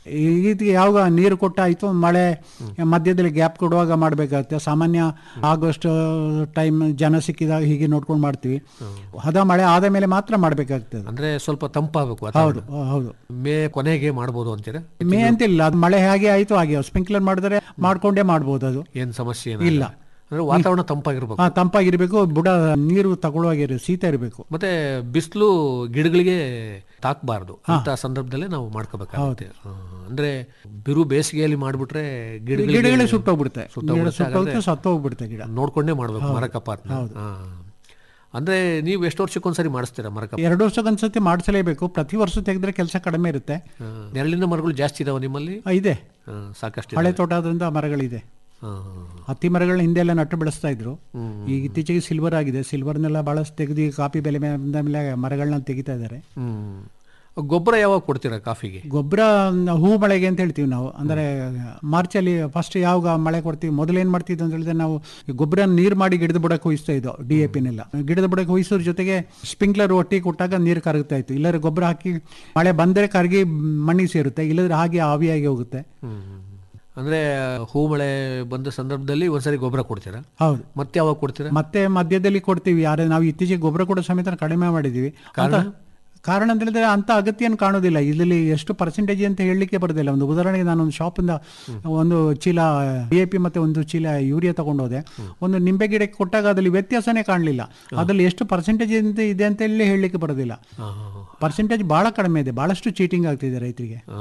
ಇದಕ್ಕೆ ಯಾವಾಗ ನೀರು ಕೊಟ್ಟಾಯ್ತು ಮಳೆ ಮಧ್ಯದಲ್ಲಿ ಗ್ಯಾಪ್ ಕೊಡುವಾಗ ಮಾಡಬೇಕಾಗುತ್ತೆ ಸಾಮಾನ್ಯ ಆಗಸ್ಟ್ ಟೈಮ್ ಜನ ಸಿಕ್ಕಿದಾಗ ಹೀಗೆ ನೋಡ್ಕೊಂಡು ಮಾಡ್ತೀವಿ ಹದ ಮಳೆ ಆದ ಮೇಲೆ ಮಾತ್ರ ಮಾಡಬೇಕಾಗ್ತದೆ ಅಂದ್ರೆ ಸ್ವಲ್ಪ ತಂಪಾಗಬೇಕು ಹೌದು ಹೌದು ಮೇ ಕೊನೆಗೆ ಮಾಡ್ಬೋದು ಅಂತೀರಾ ಮೇ ಅಂತಿಲ್ಲ ಅದು ಮಳೆ ಹೇಗೆ ಆಯ್ತು ಹಾಗೆ ಸ್ಪ್ರಿಂಕ್ಲರ್ ಮಾಡಿದ್ರೆ ಮಾಡ್ಕೊಂಡೇ ಮಾಡ್ಬೋದು ಅದು ಏನ್ ಸಮಸ್ಯೆ ಏನ್ ಇಲ್ಲ. ಅಂದ್ರೆ ವಾತಾವರಣ ತಂಪಾಗಿರ್ಬೇಕು ಹಾ ತಂಪಾಗಿರ್ಬೇಕು ಬುಡ ನೀರು ತಗೊಳ್ಳುವಾಗಿರ ಶೀತ ಇರಬೇಕು ಮತ್ತೆ ಬಿಸಿಲು ಗಿಡಗಳಿಗೆ ತಾಕಬಾರ್ದು ಅಂತ ಸಂದರ್ಭದಲ್ಲೇ ನಾವು ಮಾಡ್ಕೋಬೇಕಾಗುತ್ತೆ ಆ, ಅಂದ್ರೆ ಬಿರು ಬೇಸಿಗೆಯಲ್ಲಿ ಮಾಡ್ಬಿಟ್ರೆ ಗಿಡಗಳಿಗೆ ಗಿಡಗಳೇ ಸುಟ್ಟೋಗ್ಬಿಡುತ್ತೆ ಗಿಡ ಸುಟ್ಟೋಗ್ಬಿಡುತ್ತೆ. ಸುಟ್ಟೋಗುತ್ತೆ ಸತ್ತೋಗ್ಬಿಡುತ್ತೆ ಗಿಡ ನೋಡ್ಕೊಂಡೇ ಮಾಡ್ಬೇಕು ಮರ ಕಪಾತ್ನ ಆ. ಅಂದ್ರೆ ನೀವು ಎಷ್ಟು ವರ್ಷಕ್ಕೊಂದ್ಸರಿ ಮಾಡಿಸ್ತೀರಾ ಮರ ಕಪಾತ್ ಎರಡು ವರ್ಷಕ್ಕೊಂದ್ಸತಿ ಮಾಡಿಸಲೇಬೇಕು ಪ್ರತಿ ವರ್ಷ ತೆಗೆದ್ರೆ ಕೆಲಸ ಕಡಿಮೆ ಇರುತ್ತೆ ಆ, ನೆರಳಿನ ಮರಗಳು ಜಾಸ್ತಿ ಇದಾವ ನಿಮ್ಮಲ್ಲಿ ಆ, ಇದೆ ಆ, ಸಾಕಷ್ಟು ಹಳೆ ತೋಟ ಆದ್ರಿಂದ ಮರಗಳಿದೆ ಆ, ಹತ್ತಿ ಮರಗಳನ್ನ ಹಿಂದೆ ಎಲ್ಲ ನಟ್ಟು ಬೆಳೆಸ್ತಾ ಇದ್ರು ಈಗ ಇತ್ತೀಚೆಗೆ ಸಿಲ್ವರ್ ಆಗಿದೆ ಸಿಲ್ವರ್ನೆಲ್ಲ ಬಹಳಷ್ಟು ತೆಗೆದು ಈಗ ಕಾಫಿ ಬೆಲೆ ಮೇ- ಬಂದ ಮೇಲೆ ಮರಗಳನ್ನ ತೆಗಿತಾ ಇದ್ದಾರೆ ಹ್ಮ್ ಗೊಬ್ಬರ ಯಾವಾಗ ಕೊಡ್ತೀರಾ ಕಾಫಿಗೆ ಗೊಬ್ಬರ ಹೂ ಮಳೆಗೆ ಅಂತ ಹೇಳ್ತೀವಿ ನಾವು ಅಂದರೆ ಮಾರ್ಚಲ್ಲಿ ಫಸ್ಟ್ ಯಾವಾಗ ಮಳೆ ಕೊಡ್ತೀವಿ ಮೊದಲು ಏನು ಮಾಡ್ತಿದ್ವಿ ಅಂತ ಹೇಳಿದ್ರೆ ನಾವು ಗೊಬ್ಬರ ನೀರು ಮಾಡಿ ಗಿಡದ ಬುಡಕ್ಕೆ ಹೋಯಿಸ್ತಾ ಇದ್ದೋ ಡಿ ಎ ಪಿನೆಲ್ಲ ಗಿಡದ ಬುಡಕ್ಕೆ ಹೋಯಿಸೋದ್ರ ಜೊತೆಗೆ ಸ್ಪ್ರಿಂಕ್ಲರ್ ಒಟ್ಟಿಗೆ ಕೊಟ್ಟಾಗ ನೀರು ಕರಗ್ತಾ ಇತ್ತು ಇಲ್ಲದ್ರೆ ಗೊಬ್ಬರ ಹಾಕಿ ಮಳೆ ಬಂದರೆ ಕರಗಿ ಮಣ್ಣಿಗೆ ಸೇರುತ್ತೆ ಇಲ್ಲದ್ರೆ ಹಾಗೆ ಆವಿಯಾಗಿ ಹೋಗುತ್ತೆ ಹ್ಮ್. ಅಂದ್ರೆ ಹೂ ಮಳೆ ಬಂದ ಸಂದರ್ಭದಲ್ಲಿ ಒಂದ್ಸರಿ ಗೊಬ್ಬರ ಕೊಡ್ತೀರಾ ಹೌದು ಮತ್ತೆ ಯಾವಾಗ ಕೊಡ್ತೀರಾ ಮತ್ತೆ ಮಧ್ಯದಲ್ಲಿ ಕೊಡ್ತೀವಿ ಯಾರೇ ನಾವು ಇತ್ತೀಚೆಗೆ ಗೊಬ್ಬರ ಕೊಡೋ ಸಮೇತ ಕಡಿಮೆ ಮಾಡಿದ್ದೀವಿ ಅಂತ ಕಾರಣ ಅಂತ ಹೇಳಿದ್ರೆ ಅಂತ ಅಗತ್ಯ ಏನು ಕಾಣೋದಿಲ್ಲ ಇದರಲ್ಲಿ ಎಷ್ಟು ಪರ್ಸೆಂಟೇಜ್ ಅಂತ ಹೇಳಲಿಕ್ಕೆ ಬರೋದಿಲ್ಲ ಒಂದು ಉದಾಹರಣೆಗೆ ನಾನು ಒಂದು ಶಾಪಿಂದ ಒಂದು ಚೀಲ ಡಿ ಎ ಪಿ ಮತ್ತೆ ಒಂದು ಚೀಲ ಯೂರಿಯಾ ತಗೊಂಡೋದೆ ಒಂದು ನಿಂಬೆ ಗಿಡಕ್ಕೆ ಕೊಟ್ಟಾಗ ಅದರಲ್ಲಿ ವ್ಯತ್ಯಾಸನೇ ಕಾಣಲಿಲ್ಲ ಅದರಲ್ಲಿ ಎಷ್ಟು ಪರ್ಸೆಂಟೇಜ್ ಅಂತ ಇದೆ ಅಂತ ಹೇಳಿ ಹೇಳಲಿಕ್ಕೆ ಬರೋದಿಲ್ಲ ಆ, ಪರ್ಸೆಂಟೇಜ್ ಬಹಳ ಕಡಿಮೆ ಇದೆ ಬಹಳಷ್ಟು ಚೀಟಿಂಗ್ ಆಗ್ತಿದೆ ರೈತರಿಗೆ ಆ.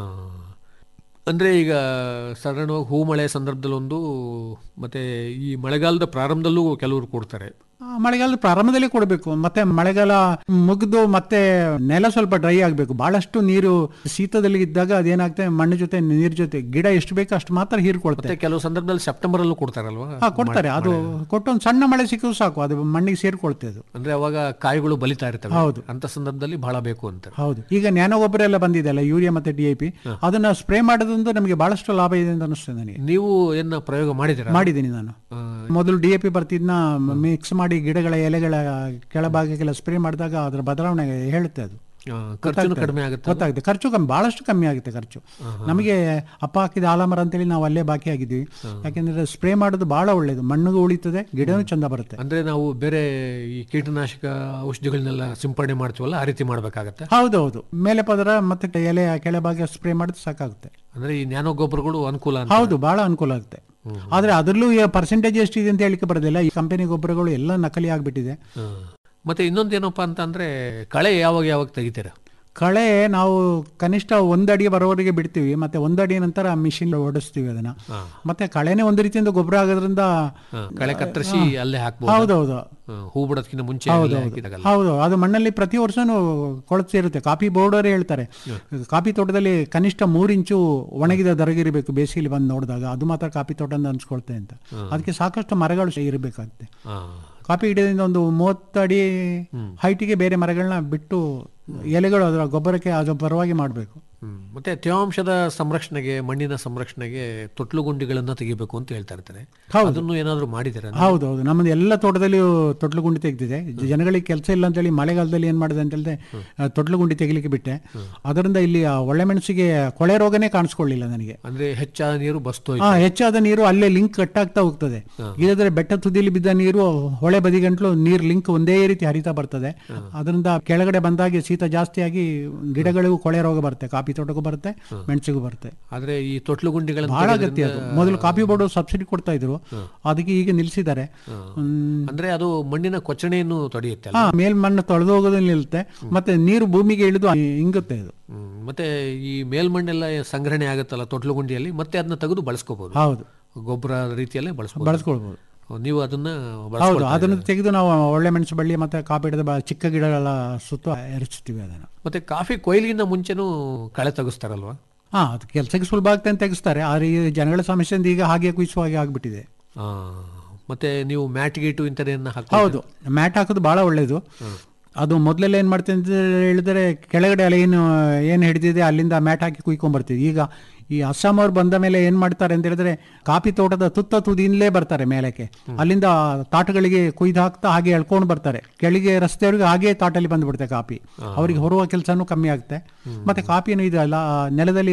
ಅಂದ್ರೆ ಈಗ ಸಾಧಾರಣವಾಗಿ ಹೂ ಮಳೆ ಸಂದರ್ಭದಲ್ಲಿ ಒಂದು ಮತ್ತೆ ಈ ಮಳೆಗಾಲದ ಪ್ರಾರಂಭದಲ್ಲೂ ಕೆಲವರು ಕೊಡ್ತಾರೆ ಆ, ಮಳೆಗಾಲದ ಪ್ರಾರಂಭದಲ್ಲಿ ಕೊಡಬೇಕು ಮತ್ತೆ ಮಳೆಗಾಲ ಮುಗಿದು ಮತ್ತೆ ನೆಲ ಸ್ವಲ್ಪ ಡ್ರೈ ಆಗಬೇಕು ಬಹಳಷ್ಟು ನೀರು ಶೀತದಲ್ಲಿ ಇದ್ದಾಗ ಅದೇನಾಗ್ತದೆ ಮಣ್ಣು ಜೊತೆ ನೀರ್ ಜೊತೆ ಗಿಡ ಎಷ್ಟು ಬೇಕೋ ಅಷ್ಟು ಮಾತ್ರ ಹೀರ್ಕೊಳ್ತೆ ಮತ್ತೆ ಕೆಲವು ಸಂದರ್ಭದಲ್ಲಿ ಸೆಪ್ಟೆಂಬರ್ ಅಲ್ಲೂ ಕೊಡ್ತಾರಲ್ವಾ ಹಾ ಕೊಡ್ತಾರೆ ಅದು ಕೊಟ್ಟು ಒಂದು ಸಣ್ಣ ಮಳೆ ಸಿಕ್ಕಿದ್ರು ಸಾಕು ಅದು ಮಣ್ಣಿಗೆ ಸೇರ್ಕೊಳ್ತೆ ಅದು ಅಂದ್ರೆ ಅವಾಗ ಕಾಯಿಗಳು ಬಲಿತಾ ಇರ್ತವೆ ಹೌದು. ಅಂತ ಸಂದರ್ಭದಲ್ಲಿ ಬಹಳ ಬೇಕು ಅಂತ ಹೌದು ಈಗ ನ್ಯಾನೋ ಗೊಬ್ಬರ ಎಲ್ಲ ಬಂದಿದೆ ಅಲ್ಲ ಯೂರಿಯಾ ಮತ್ತೆ ಡಿ ಐ ಪಿ ಅದನ್ನ ಸ್ಪ್ರೇ ಮಾಡೋದ್ರಿಂದ ನಮಗೆ ಬಹಳಷ್ಟು ಲಾಭ ಇದೆ ಅಂತ ಅನಿಸ್ತದೆ ನನಗೆ ನೀವು ಏನ ಪ್ರಯೋಗ ಮಾಡಿದ್ದೀರಾ ಮಾಡಿದ್ದೀನಿ ನಾನು ಮೊದಲು ಡಿ ಎ ಪಿ ಬರ್ತಿದ್ನ ಮಿಕ್ಸ್ ಮಾಡಿ ಗಿಡಗಳ ಎಲೆಗಳ ಕೆಳಭಾಗಕ್ಕೆಲ್ಲ ಸ್ಪ್ರೇ ಮಾಡಿದಾಗ ಅದರ ಬದಲಾವಣೆ ಹೇಳುತ್ತೆ ಅದು ಆ, ಖರ್ಚುನು ಕಡಿಮೆ ಆಗುತ್ತೆ ಗೊತ್ತಾಗುತ್ತೆ ಖರ್ಚು ಕಮ್ಮಿ ಬಹಳಷ್ಟು ಕಮ್ಮಿ ಆಗುತ್ತೆ ಖರ್ಚು ನಮಗೆ ಅಪ್ಪ ಹಾಕಿದ ಆಲಮರ ಅಂತೇಳಿ ನಾವು ಅಲ್ಲೇ ಬಾಕಿ ಆಗಿದ್ವಿ ಯಾಕೆಂದ್ರೆ ಸ್ಪ್ರೇ ಮಾಡೋದು ಬಹಳ ಒಳ್ಳೇದು ಮಣ್ಣಿಗೂ ಉಳಿತದೆ ಗಿಡನೂ ಚಂದ ಬರುತ್ತೆ ಅಂದ್ರೆ ನಾವು ಬೇರೆ ಈ ಕೀಟನಾಶಕ ಔಷಧಿಗಳನ್ನೆಲ್ಲ ಸಿಂಪಡಣೆ ಮಾಡ್ತೀವಲ್ಲ ಆ ರೀತಿ ಮಾಡ್ಬೇಕಾಗತ್ತೆ ಹೌದು ಹೌದು ಮೇಲೆ ಪದರ ಮತ್ತೆ ಎಲೆ ಕೆಳಭಾಗ ಸ್ಪ್ರೇ ಮಾಡಿದ್ರೆ ಸಾಕಾಗುತ್ತೆ ಅಂದ್ರೆ ಈ ನ್ಯಾನೋ ಗೊಬ್ಬರಗಳು ಅನುಕೂಲ ಅಂತ ಹೌದು ಬಹಳ ಅನುಕೂಲ ಆಗುತ್ತೆ ಆದ್ರೆ ಅದರಲ್ಲೂ ಪರ್ಸೆಂಟೇಜ್ ಎಷ್ಟಿದೆ ಅಂತ ಹೇಳಿಕ್ಕೆ ಬರೋದಿಲ್ಲ ಈ ಕಂಪನಿ ಗೊಬ್ಬರಗಳು ಎಲ್ಲ ನಕಲಿ ಆಗ್ಬಿಟ್ಟಿದೆ ಹಾ. ಮತ್ತೆ ಇನ್ನೊಂದೇನಪ್ಪ ಅಂತ ಅಂದ್ರೆ ಕಳೆ ಯಾವಾಗ ಯಾವಾಗ ತೆಗಿತೀರಾ ಕಳೆ ನಾವು ಕನಿಷ್ಠ ಒಂದು ಅಡಿ ಬರೋವರೆಗೆ ಬಿಡ್ತೀವಿ ಮತ್ತೆ ಒಂದು ಅಡಿ ನಂತರ ಮಿಷಿನ್ ಓಡಿಸ್ತೀವಿ ಅದನ್ನ ಮತ್ತೆ ಕಳೆನೇ ಒಂದು ರೀತಿಯಿಂದ ಗೊಬ್ಬರ ಆಗೋದ್ರಿಂದ ಹಾ, ಕಳೆ ಕತ್ತರಿಸಿ ಅಲ್ಲೇ ಹಾಕ್ಬೋದು ಹೌದೌದು ಹಾ, ಹೂ ಬಿಡೋದಕ್ಕಿಂತ ಮುಂಚೆ ಅಲ್ಲೇ ಹಾಕಿದಾಗಲ್ಲ ಹೌದು ಅದು ಮಣ್ಣಲ್ಲಿ ಪ್ರತಿ ವರ್ಷನೂ ಕೊಳತು ಇರುತ್ತೆ ಕಾಫಿ ಬೋರ್ಡರೇ ಹೇಳ್ತಾರೆ ಕಾಫಿ ತೋಟದಲ್ಲಿ ಕನಿಷ್ಠ ಮೂರು ಇಂಚು ಒಣಗಿದ ದರಗಿರಬೇಕು ಬೇಸಿಗೆಲಿ ಬಂದು ನೋಡಿದಾಗ ಅದು ಮಾತ್ರ ಕಾಫಿ ತೋಟ ಅಂತ ಅನ್ಸ್ಕೊಳ್ತೆ ಅಂತ ಅದಕ್ಕೆ ಸಾಕಷ್ಟು ಮರಗಳು ಇರಬೇಕಾಗುತ್ತೆ ಹಾ. ಕಾಫಿ ಗಿಡದಿಂದ ಒಂದು ಮೂವತ್ತು ಅಡಿ ಹೈಟಿಗೆ ಬೇರೆ ಮರಗಳನ್ನ ಬಿಟ್ಟು ಎಲೆಗಳು ಅದರ ಗೊಬ್ಬರಕ್ಕೆ ಅದು ಪರವಾಗಿ ಮಾಡಬೇಕು ಹ್ಮ್. ಮತ್ತೆ ತೇವಾಂಶದ ಸಂರಕ್ಷಣೆಗೆ ಮಣ್ಣಿನ ಸಂರಕ್ಷಣೆಗೆ ತೊಟ್ಲು ಗುಂಡಿಗಳನ್ನ ತೆಗಿಬೇಕು ಅಂತ ಹೇಳ್ತಾ ಇರ್ತಾರೆ ಅದನ್ನು ಏನಾದ್ರು ಮಾಡಿದ್ದೀರಾ ನೀವು? ಹೌದು ಹೌದು ನಮ್ಮದು ಎಲ್ಲ ತೋಟದಲ್ಲಿಯೂ ತೊಟ್ಲು ಗುಂಡಿ ತೆಗೆದಿದೆ ಜನಗಳಿಗೆ ಕೆಲಸ ಇಲ್ಲ ಅಂತೇಳಿ ಮಳೆಗಾಲದಲ್ಲಿ ಏನು ಮಾಡಿದೆ ಅಂತ ಹೇಳಿದ್ರೆ ತೊಟ್ಲು ಗುಂಡಿ ತೆಗಿಲಿಕ್ಕೆ ಬಿಟ್ಟೆ ಅದರಿಂದ ಇಲ್ಲಿ ಆ ಒಳ್ಳೆ ಮೆಣಸಿಗೆ ಕೊಳೆ ರೋಗನೇ ಕಾಣಿಸ್ಕೊಳ್ಳಿಲ್ಲ ನನಗೆ ಅಂದ್ರೆ ಹೆಚ್ಚಾದ ನೀರು ಬಸ್ತು ಹಾ ಹೆಚ್ಚಾದ ನೀರು ಅಲ್ಲೇ ಲಿಂಕ್ ಕಟ್ಟಾಗ್ತಾ ಹೋಗ್ತದೆ ಇಲ್ಲದ್ರೆ ಬೆಟ್ಟ ತುದಿಲಿ ಬಿದ್ದ ನೀರು ಹೊಳೆ ಬದಿಗಂಟ್ಲು ನೀರು ಲಿಂಕ್ ಒಂದೇ ರೀತಿ ಹರಿತಾ ಬರ್ತದೆ ಅದರಿಂದ ಕೆಳಗಡೆ ಬಂದಾಗೆ ಶೀತ ಜಾಸ್ತಿಯಾಗಿ ಗಿಡಗಳಿಗೂ ಕೊಳೆ ರೋಗ ಬರುತ್ತೆ ಕಾಫಿ ತೋಟಕ್ಕೂ ಬರುತ್ತೆ ಮೆಣಸಿಗೂ ಬರುತ್ತೆ ಆದ್ರೆ ಈ ತೊಟ್ಲು ಗುಂಡಿಗಳನ್ನ ಬಹಳ ತೆಗೆಯೋದ್ರಿಂದ- ಅಗತ್ಯ ಅದು ಮೊದಲು ಕಾಫಿ ಬೋರ್ಡು ಸಬ್ಸಿಡಿ ಕೊಡ್ತಾ ಇದ್ರು ಅದಕ್ಕೆ ಈಗ ನಿಲ್ಸಿದ್ದಾರೆ ಹ್ಮ್. ಅಂದ್ರೆ ಅದು ಮಣ್ಣಿನ ಕೊಚ್ಚಣೆಯನ್ನು ತಡೆಯುತ್ತೆ ಅಲ್ಲ? ಹಾ ಮೇಲ್ ಮಣ್ಣು ತೊಳೆದು ಹೋಗೋದು ನಿಲ್ಲುತ್ತೆ ಮತ್ತೆ ನೀರು ಭೂಮಿಗೆ ಇಳಿದು ಹಿಂಗುತ್ತೆ ಅದು ಹ್ಮ್. ಮತ್ತೆ ಈ ಮೇಲ್ಮಣ್ಣೆಲ್ಲ ಸಂಗ್ರಹಣೆ ಆಗುತ್ತಲ್ಲ ತೊಟ್ಲು ಗುಂಡಿಯಲ್ಲಿ ಮತ್ತೆ ಅದನ್ನ ತೆಗೆದು ಬಳಸ್ಕೋಬಹುದು ಹೌದು ಗೊಬ್ಬರ ರೀತಿಯಲ್ಲೇ ಬಳಸ್ಬೋದು ಬಳಸ್ಕೊಳ್ಬೋದು ನೀವು ಅದನ್ನ ಹೌದು ಬಳಸ್ಕೊಳ್ತಾ ಅದನ್ನು ಇದ್ದೀರಾ. ತೆಗೆದು ನಾವು ಒಳ್ಳೆ ಮೆಣಸು ಬಳ್ಳಿ ಮತ್ತೆ ಕಾಫಿ ಗಿಡದ ಬ- ಚಿಕ್ಕ ಗಿಡಗಳ ಸುತ್ತ ಎರಚಿಸ್ತೀವಿ ಅದನ್ನು ಮತ್ತೆ ಕಾಫಿ ಕೊಯ್ಲಿಗಿಂತ ಮುಂಚೆನೂ ಕಳೆ ತೆಗಿಸ್ತಾರಲ್ವಾ ಹಾ ಅದು ಕೆಲಸಕ್ಕೆ ಸುಲಭ ಆಗ್ತದೆ ಅಂತ ತೆಗಿಸ್ತಾರೆ ಆದ್ರೆ ಈ ಜನಗಳ ಸಮಸ್ಯೆಯಿಂದ ಈಗ ಹಾಗೆ ಕುಯಿಸುವ ಹಾಗೆ ಆಗ್ಬಿಟ್ಟಿದೆ ಆ, ಮತ್ತೆ ನೀವು ಮ್ಯಾಟ್ ಗೀಟು ಇಂಥದನ್ನ ಹಾಕಿ ಹೌದು ಮ್ಯಾಟ್ ಹಾಕೋದು ಬಹಳ ಒಳ್ಳೇದು ಅದು ಮೊದಲೆಲ್ಲ ಏನು ಮಾಡ್ತೀನಿ ಅಂತ ಹೇಳಿದ್ರೆ ಕೆಳಗಡೆ ಅಲ್ಲ ಏನು ಏನು ಹಿಡಿದಿದೆ ಅಲ್ಲಿಂದ ಮ್ಯಾಟ್ ಹಾಕಿ ಕುಯ್ಕೊಂಡ್ಬರ್ತೀವಿ ಈಗ ಈ ಅಸ್ಸಾಂ ಅವ್ರು ಬಂದ ಮೇಲೆ ಏನು ಮಾಡ್ತಾರೆ ಅಂತ ಹೇಳಿದ್ರೆ ಕಾಫಿ ತೋಟದ ತುತ್ತ ತುದಿಯಿಂದಲೇ ಬರ್ತಾರೆ ಮೇಲಕ್ಕೆ ಅಲ್ಲಿಂದ ತಾಟಗಳಿಗೆ ಕುಯ್ದು ಹಾಕ್ತಾ ಹಾಗೆ ಎಳ್ಕೊಂಡು ಬರ್ತಾರೆ ಕೆಳಗೆ ರಸ್ತೆಯವ್ರಿಗೆ ಹಾಗೆ ತಾಟಲ್ಲಿ ಬಂದ್ಬಿಡುತ್ತೆ ಕಾಫಿ ಅವರಿಗೆ ಹೊರುವ ಕೆಲಸನೂ ಕಮ್ಮಿ ಆಗುತ್ತೆ ಮತ್ತೆ ಕಾಫಿನೂ ಇದಲ್ಲ ನೆಲದಲ್ಲಿ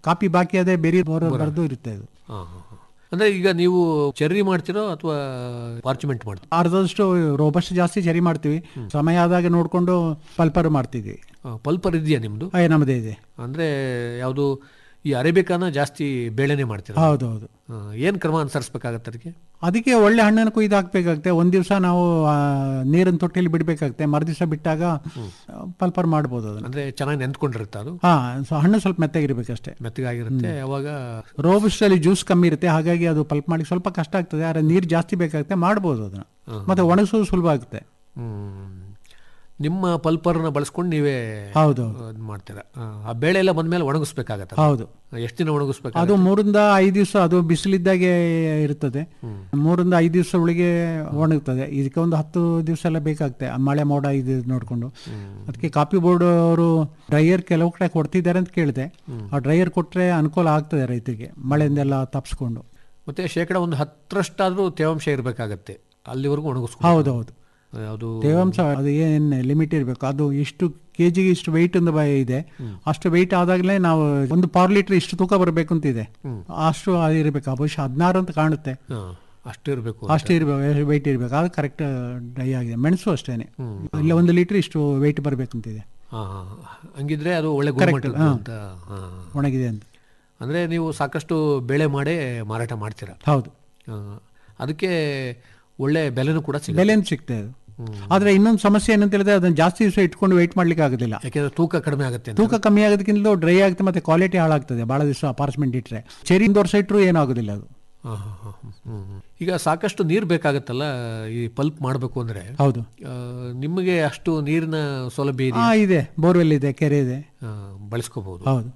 ಕಾಪಿ ಬಾಕಿ ಅದೇ ಬೇರೆ ಬರೆದು ಇರುತ್ತೆ ಅದು ಹಾ, ಹಾ, ಹಾ. ಅಂದ್ರೆ ಈಗ ನೀವು ಚೆರ್ರಿ ಮಾಡ್ತಿರೋ ಅಥವಾ ಪಾರ್ಚಮೆಂಟ್ ಮಾಡ್ತೀರೋ ಅರ್ಧದಷ್ಟು ರೋಬಸ್ಟ್ ಜಾಸ್ತಿ ಚರಿ ಮಾಡ್ತೀವಿ ಸಮಯ ಆದಾಗ ನೋಡ್ಕೊಂಡು ಪಲ್ಪರ್ ಮಾಡ್ತಿದ್ವಿ ಪಲ್ಪರ್ ಇದೆಯಾ ನಿಮ್ದು ಅಯ್ಯ ನಮ್ಮದೇ ಇದೆ ಅಂದ್ರೆ ಯಾವುದು ಈ ಅರೇಬಿಕಾನ ಜಾಸ್ತಿ ಬೇಳೆನೆ ಮಾಡ್ತೀರಾ ಹೌದು ಹೌದು ಆ, ಏನ್ ಕ್ರಮ ಅನುಸರಿಸಬೇಕಾಗತ್ತೆ ಅದಕ್ಕೆ ಅದಕ್ಕೆ ಒಳ್ಳೆ ಹಣ್ಣನ್ನು ಕೊಯ್ದು ಹಾಕ್ಬೇಕಾಗುತ್ತೆ ಒಂದ್ ದಿವಸ ನಾವು ಆ, ನೀರಿನ ತೊಟ್ಟಿಲಿ ಬಿಡಬೇಕಾಗುತ್ತೆ ಮರುದಿವಸ ಬಿಟ್ಟಾಗ ಪಲ್ಪರ್ ಮಾಡ್ಬೋದು ಅದನ್ನ ಅಂದ್ರೆ ಚೆನ್ನಾಗಿ ನೆಂತ್ಕೊಂಡಿರುತ್ತೆ ಅದು ಹಾ ಸೊ ಹಣ್ಣು ಸ್ವಲ್ಪ ಮೆತ್ತಗಿರ್ಬೇಕಷ್ಟೇ ಮೆತ್ತಗಾಗಿರುತ್ತೆ ಅವಾಗ ರೋಬಸ್ಟ್ ಅಲ್ಲಿ ಜ್ಯೂಸ್ ಕಮ್ಮಿ ಇರುತ್ತೆ ಹಾಗಾಗಿ ಅದು ಪಲ್ಪ್ ಮಾಡಿ ಸ್ವಲ್ಪ ಕಷ್ಟ ಆಗ್ತದೆ ಆದ್ರೆ ನೀರು ಜಾಸ್ತಿ ಬೇಕಾಗುತ್ತೆ ಮಾಡ್ಬೋದು ಅದನ್ನ ಮತ್ತೆ ಒಣಗಿಸೋದು ಸುಲಭ ಆಗುತ್ತೆ ಹ್ಮ್. ನಿಮ್ಮ ಪಲ್ಪರ್ನ ಬಳಸ್ಕೊಂಡು ನೀವೇ ಹೌದು ಇದ್ ಮಾಡ್ತೀರಾ ಆ, ಆ ಬೇಳೆ ಎಲ್ಲ ಬಂದ್ಮೇಲೆ ಒಣಗಿಸ್ಬೇಕಾಗತ್ತೆ ಹೌದು ಎಷ್ಟು ದಿನ ಒಣಗಿಸ್ಬೇಕು ಅದು ಮೂರಿಂದ ಐದು ದಿವಸ ಅದು ಬಿಸಿಲಿದ್ದಾಗೆ ಇರ್ತದೆ ಮೂರಿಂದ ಐದು ದಿವಸ ಒಳಗೆ ಒಣಗುತ್ತದೆ ಇದಕ್ಕೆ ಒಂದು ಹತ್ತು ದಿವಸ ಎಲ್ಲ ಬೇಕಾಗುತ್ತೆ ಆ ಮಳೆ ಮೋಡ ಇದು ನೋಡಿಕೊಂಡು ಅದಕ್ಕೆ ಕಾಪಿ ಬೋರ್ಡ್ ಅವರು ಡ್ರೈಯರ್ ಕೆಲವು ಕಡೆ ಕೊಡ್ತಿದ್ದಾರೆ ಅಂತ ಕೇಳಿದೆ ಆ ಡ್ರೈಯರ್ ಕೊಟ್ಟರೆ ಅನುಕೂಲ ಆಗ್ತದೆ ರೈತರಿಗೆ ಮಳೆಯಿಂದೆಲ್ಲ ತಪ್ಪಿಸ್ಕೊಂಡು ಮತ್ತೆ ಶೇಕಡ ಒಂದು ಹತ್ತರಷ್ಟಾದ್ರೂ ತೇವಾಂಶ ಇರಬೇಕಾಗತ್ತೆ ಅಲ್ಲಿವರೆಗೂ ಒಣಗಿಸ್ಕೊಂಡು ಹೌದು ಹೌದು ಯಾವುದು ತೇವಾಂಶ ಅದು ಏನು ಲಿಮಿಟ್ ಇರಬೇಕು ಅದು ಇಷ್ಟು ಕೆ ಜಿಗೆ ಇಷ್ಟು ವೆಯ್ಟ್ ಅಂತ ಬ- ಇದೆ ಅಷ್ಟು ವೆಯ್ಟ್ ಆದಾಗಲೇ ನಾವು ಒಂದು ಪಾರ್ ಲೀಟರ್ ಇಷ್ಟು ತೂಕ ಬರಬೇಕು ಅಂತ ಇದೆ ಅಷ್ಟು ಇರಬೇಕು ಬಹುಶಃ ಹದಿನಾರು ಅಂತ ಕಾಣುತ್ತೆ ಹಾ, ಅಷ್ಟು ಇರಬೇಕು ಅಷ್ಟು ಇರಬೇಕು ವೆಯ್ಟ್ ಇರಬೇಕು ಅದು ಕರೆಕ್ಟ್ ಡ್ರೈ ಆಗಿದೆ ಮೆಣಸು ಅಷ್ಟೇನೆ ಇಲ್ಲ ಒಂದು ಲೀಟರ್ ಇಷ್ಟು ವೆಯ್ಟ್ ಬರಬೇಕಂತಿದೆ ಹಾ ಹಾ. ಹಂಗಿದ್ರೆ ಅದು ಒಳ್ಳೆ ಗುಣಮಟ್ಟದ್ದು ಹಾ. ಅಂತ ಹಾ. ಒಣಗಿದೆ ಅಂತ ಅಂದ್ರೆ ನೀವು ಸಾಕಷ್ಟು ಬೆಳೆ ಮಾಡೇ ಮಾರಾಟ ಮಾಡ್ತೀರಾ ಹೌದು ಆ, ಅದಕ್ಕೆ ಒಳ್ಳೆ ಬೆಲೆನೂ ಕೂಡ ಸಿಗುತ್ತೆ ಬೆಲೆನೂ ಸಿಗ್ತದೆ ಅದು ಆದ್ರೆ ಇನ್ನೊಂದು ಸಮಸ್ಯೆ ಏನಂತ ಹೇಳಿದ್ರೆ ಅದನ್ನ ಜಾಸ್ತಿ ದಿವಸ ಇಟ್ಕೊಂಡು ವೆಯ್ಟ್ ಮಾಡ್ಲಿಕ್ಕೆ ಆಗೋದಿಲ್ಲ ಯಾಕೆಂದ್ರೆ ತೂಕ ಕಡಿಮೆ ಆಗುತ್ತೆ ಅಂತ. ತೂಕ ಕಮ್ಮಿ ಆಗೋದಕ್ಕಿಂತ ಡ್ರೈ ಆಗುತ್ತೆ ಮತ್ತೆ ಕ್ವಾಲಿಟಿ ಹಾಳಾಗ್ತದೆ ಬಹಳ ದಿವಸ ಅಪಾರ್ಟ್ಮೆಂಟ್ ಇಟ್ರೆ ಚೆರಿ ಒಂದು ವರ್ಷ ಇಟ್ಟರು ಏನಾಗೋದಿಲ್ಲ ಅದು ಹಾ, ಹಾ, ಹಾ, ಹ್ಮ್, ಹ್ಮ್. ಈಗ ಸಾಕಷ್ಟು ನೀರು ಬೇಕಾಗತ್ತಲ್ಲ ಈ ಪಲ್ಪ್ ಮಾಡಬೇಕು ಅಂದ್ರೆ ಹೌದು ಆ, ನಿಮಗೆ ಅಷ್ಟು ನೀರಿನ ಸೌಲಭ್ಯ ಇದೆ ಹಾ ಇದೆ ಬೋರ್ವೆಲ್ ಇದೆ ಕೆರೆ ಇದೆ ಬಳಸ್ಕೋಬಹುದು ಹೌದು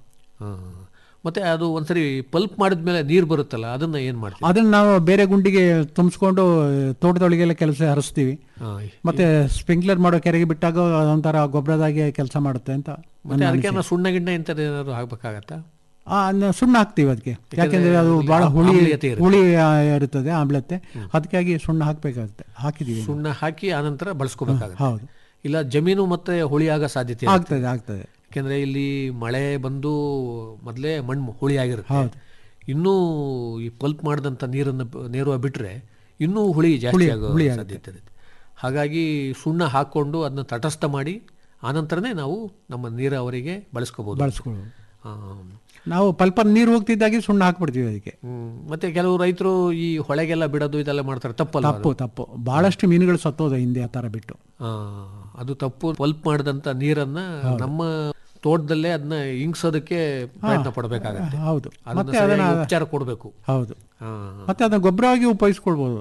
ಮತ್ತೆ ಅದು ಒಂದ್ಸರಿ ಪಲ್ಪ್ ಮಾಡಿದ್ಮೇಲೆ ನೀರು ಬರುತ್ತಲ್ಲ ಅದನ್ನ ಏನ್ ಮಾಡ್ತೀವಿ ಅದನ್ನ ನಾವು ಬೇರೆ ಗುಂಡಿಗೆ ತುಂಬಿಸ್ಕೊಂಡು ತೋಟದೊಳಗೆಲ್ಲ ಕೆಲಸ ಹರಿಸ್ತೀವಿ ಹಾ, ಮತ್ತೆ ಸ್ಪ್ರಿಂಕ್ಲರ್ ಮಾಡೋ ಕೆರೆಗೆ ಬಿಟ್ಟಾಗ ಅದೊಂಥರ ಗೊಬ್ಬರದಾಗೆ ಕೆಲಸ ಮಾಡುತ್ತೆ ಅಂತ ಮತ್ತೆ ಅದಕ್ಕೆ ನಾವು ಸುಣ್ಣ ಗಿಣ್ಣ ಇಂಥದ್ದು ಏನಾದ್ರು ಹಾಕ್ಬೇಕಾಗತ್ತಾ ಆ, ನ- ಸುಣ್ಣ ಹಾಕ್ತೀವಿ ಅದಕ್ಕೆ ಯಾಕೆಂದ್ರೆ ಅದು ಬಹಳ ಹುಳಿ ಆಮ್ಲೀಯತೆ ಇರುತ್ತೆ. ಹುಳಿ ಆ, ಇರುತ್ತದೆ ಆಮ್ಲತೆ ಅದಕ್ಕಾಗಿ ಸುಣ್ಣ ಹಾಕ್ಬೇಕಾಗುತ್ತೆ ಹಾಕಿದೀವಿ ಸುಣ್ಣ ಹಾಕಿ ಆನಂತರ ಬಳಸ್ಕೋಬೇಕಾಗತ್ತೆ ಹೌದು ಇಲ್ಲ ಜಮೀನು ಮತ್ತೆ ಹುಳಿ ಆಗೋ ಸಾಧ್ಯತೆ ಇರುತ್ತೆ. ಆಗ್ತದೆ ಆಗ್ತದೆ ಯಾಕೆಂದ್ರೆ ಇಲ್ಲಿ ಮಳೆ ಬಂದು ಮೊದಲೇ ಮಣ್ಣು ಹುಳಿ ಆಗಿರುತ್ತೆ ಹೌದು. ಇನ್ನೂ ಈ ಪಲ್ಪ್ ಮಾಡಿದಂಥ ನೀರನ್ನು ಬ- ನೇರವಾಗಿ ಬಿಟ್ರೆ ಇನ್ನೂ ಹುಳಿ ಜಾಸ್ತಿ ಹುಳಿ- ಆಗೋ ಹುಳಿ ಸಾಧ್ಯತೆ ಇರುತ್ತೆ ಹಾಗಾಗಿ ಸುಣ್ಣ ಹಾಕ್ಕೊಂಡು ಅದನ್ನ ತಟಸ್ಥ ಮಾಡಿ ಆನಂತರನೇ ನಾವು ನಮ್ಮ ನೀರಾವರಿಗೆ ಬಳಸ್ಕೋಬಹುದು ಬಳಸ್ಕೊಳ್ಳೋದು ನಾವು ಪಲ್ಪರ್ ನೀರು ಹೋಗ್ತಿದ್ದಾಗೆ ಸುಣ್ಣ ಹಾಕ್ಬಿಡ್ತೀವಿ ಅದಕ್ಕೆ ಮತ್ತೆ ಕೆಲವು ರೈತರು ಈ ಹೊಳೆಗೆಲ್ಲ ಬಿಡೋದು ಇದೆಲ್ಲ ಮಾಡ್ತಾರೆ ತಪ್ಪಲ್ಲ ಅದು? ತಪ್ಪು ತಪ್ಪು ಬಹಳಷ್ಟು ಮೀನುಗಳು ಸತ್ತೋದ ಹಿಂದೆ ಆ ತರ ಬಿಟ್ಟು ಆ, ಅದು ತಪ್ಪು ಪಲ್ಪ್ ಮಾಡಿದಂತ ನೀರನ್ನ ನಮ್ಮ ತೋಟದಲ್ಲೇ ಅದನ್ನ ಇಂಗ್ಸೋದಕ್ಕೆ ಪ್ರಯತ್ನ ಪಡಬೇಕಾಗತ್ತೆ ಹೌದು ಅದನ್ನ ಮತ್ತೆ ಸರಿಯಾಗಿ ಅದನ್ನ ಉಪಚಾರ ಕೊಡಬೇಕು ಹೌದು ಮತ್ತೆ ಅದನ್ನ ಗೊಬ್ಬರವಾಗಿ ಉಪಯೋಗಿಸ್ಕೊಳ್ಬೋದು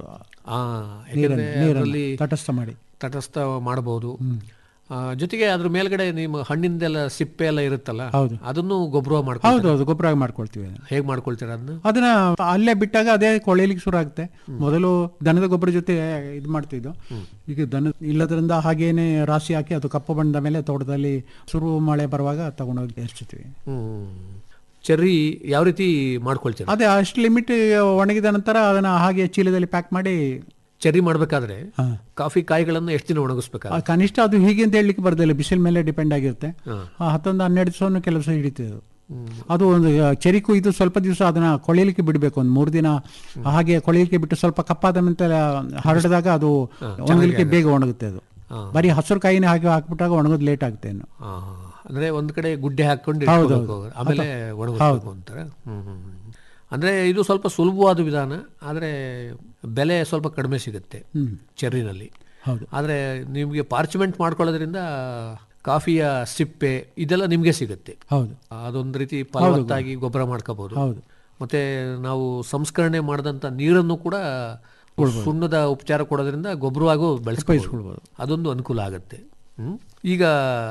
ನೀರನ್ನು ಯಾಕಂದ್ರೆ ಅದರಲ್ಲಿ ನೀರನ್ನು ತಟಸ್ಥ ಮಾಡಿ ತಟಸ್ಥ ಮಾಡಬಹುದು ಜೊತೆಗೆ ಅದ್ರ ಮೇಲ್ಗಡೆ ನಿಮ್ಮ ಹಣ್ಣಿಂದೆಲ್ಲ ಸಿಪ್ಪೆ ಎಲ್ಲ ಇರುತ್ತಲ್ಲ ಹೌದು. ಅದನ್ನು ಗೊಬ್ಬರ ಹೌದು ಮಾಡ್ಕೊಂಡು ಹೌದು ಗೊಬ್ಬರ ಮಾಡ್ಕೊಳ್ತೀವಿ ಅದನ್ನ ಹೇಗ್ ಮಾಡ್ಕೊಳ್ತೀರಾ ಅದನ್ನ ಅದನ್ನ ಅಲ್ಲೇ ಬಿಟ್ಟಾಗ ಅದೇ ಕೊಳೆಯಲಿಕ್ಕೆ ಶುರು ಆಗುತ್ತೆ ಮೊದಲು ದನದ ಗೊಬ್ಬರ ಜೊತೆ ಇದು ಮಾಡ್ತಿದ್ದು ಈಗ ದನ ಇಲ್ಲದ್ರಿಂದ ಹಾಗೇನೆ ರಾಶಿ ಹಾಕಿ ಅದು ಕಪ್ಪು ಬಣ್ಣದ ಮೇಲೆ ತೋಟದಲ್ಲಿ ಶುರು ಮಳೆ ಬರುವಾಗ ತಗೊಂಡೋಗಿ ಎರ್ಚ್ತೀವಿ ಹ್ಮ್ ಚೆರ್ರಿ ಯಾವ ರೀತಿ ಮಾಡ್ಕೊಳ್ತೀರಾ ಅದೇ ಅಷ್ಟು ಲಿಮಿಟ್ ಒಣಗಿದ ನಂತರ ಅದನ್ನ ಹಾಗೆ ಚೀಲದಲ್ಲಿ ಪ್ಯಾಕ್ ಮಾಡಿ ಚೆರ್ರಿ ಮಾಡ್ಬೇಕಾದ್ರೆ ಹಾ. ಕಾಫಿ ಕಾಯಿಗಳನ್ನ ಎಷ್ಟು ದಿನ ಒಣಗಿಸ್ಬೇಕಾದ್ರೆ ಆ ಕನಿಷ್ಠ ಅದು ಹೀಗೆ ಅಂತ ಹೇಳಲಿಕ್ಕೆ ಬರ್ದಿಲ್ಲ ಬಿಸಿಲ ಮೇಲೆ ಡಿಪೆಂಡ್ ಆಗಿರುತ್ತೆ ಹಾ. ಆ ಹತ್ತೊಂದು ಹನ್ನೆರಡು ದಿವಸ ಕೆಲಸ ಹಿಡಿತದೆ ಅದು ಅದು ಒಂದು ಚೆರಿ ಕುಯ್ದು ಸ್ವಲ್ಪ ದಿವಸ ಅದನ್ನ ಕೊಳೆಯಲಿಕ್ಕೆ ಬಿಡಬೇಕು ಒಂದು ಮೂರು ದಿನ ಹಾಗೆ ಕೊಳೆಯಲಿಕ್ಕೆ ಬಿಟ್ಟು ಸ್ವಲ್ಪ ಕಪ್ಪಾದ ನಂತರ ಹರಡಿದಾಗ ಅದು ಒಣಗಲಿಕ್ಕೆ ಬೇಗ ಒಣಗುತ್ತೆ ಅದು ಹಾ. ಬರೀ ಹಸಿರು ಕಾಯಿನ ಹಾಗೆ ಹಾಕ್ಬಿಟ್ಟಾಗ ಒಣಗೋದು ಲೇಟ್ ಆಗುತ್ತೆ ಇನ್ನು ಆ, ಅಂದ್ರೆ ಒಂದ್ ಕಡೆ ಗುಡ್ಡೆ ಹಾಕೊಂಡು ಹೌದು, ಇಟ್ಕೋಬೇಕು. ಹೌದು. ಆಮೇಲೆ ಒಣಗಿಸ್ಬೇಕು ಅಂತಾರೆ ಹ್ಮ್ ಹ್ಮ್ ಹ್ಮ್. ಅಂದ್ರೆ ಇದು ಸ್ವಲ್ಪ ಸುಲಭವಾದ ವಿಧಾನ ಆದ್ರೆ ಬೆಲೆ ಸ್ವಲ್ಪ ಕಡಿಮೆ ಸಿಗುತ್ತೆ ಹ್ಮ್. ಚೆರ್ರಿನಲ್ಲಿ ಹೌದು ಆದ್ರೆ ನಿಮಗೆ ಪಾರ್ಚಮೆಂಟ್ ಮಾಡ್ಕೊಳ್ಳೋದ್ರಿಂದ ಕಾಫಿಯ ಸಿಪ್ಪೆ ಇದೆಲ್ಲ ನಿಮಗೆ ಸಿಗುತ್ತೆ ಹೌದು ಅದೊಂದು ರೀತಿ ಫಲವತ್ತಾಗಿ ಗೊಬ್ಬರ ಮಾಡ್ಕೋಬಹುದು ಹೌದು ಮತ್ತೆ ನಾವು ಸಂಸ್ಕರಣೆ ಮಾಡಿದಂತ ನೀರನ್ನು ಕೂಡ ಸುಣ್ಣದ ಉಪಚಾರ ಕೊಡೋದ್ರಿಂದ ಗೊಬ್ಬರವಾಗೂ ಬೆಳೆಸ್ಕೊಳ್ಬೋದು ಉಪಯೋಗಿಸ್ಕೊಳ್ಬೋದು. ಅದೊಂದು ಅನುಕೂಲ ಆಗುತ್ತೆ ಹ್ಮ್? ಈಗ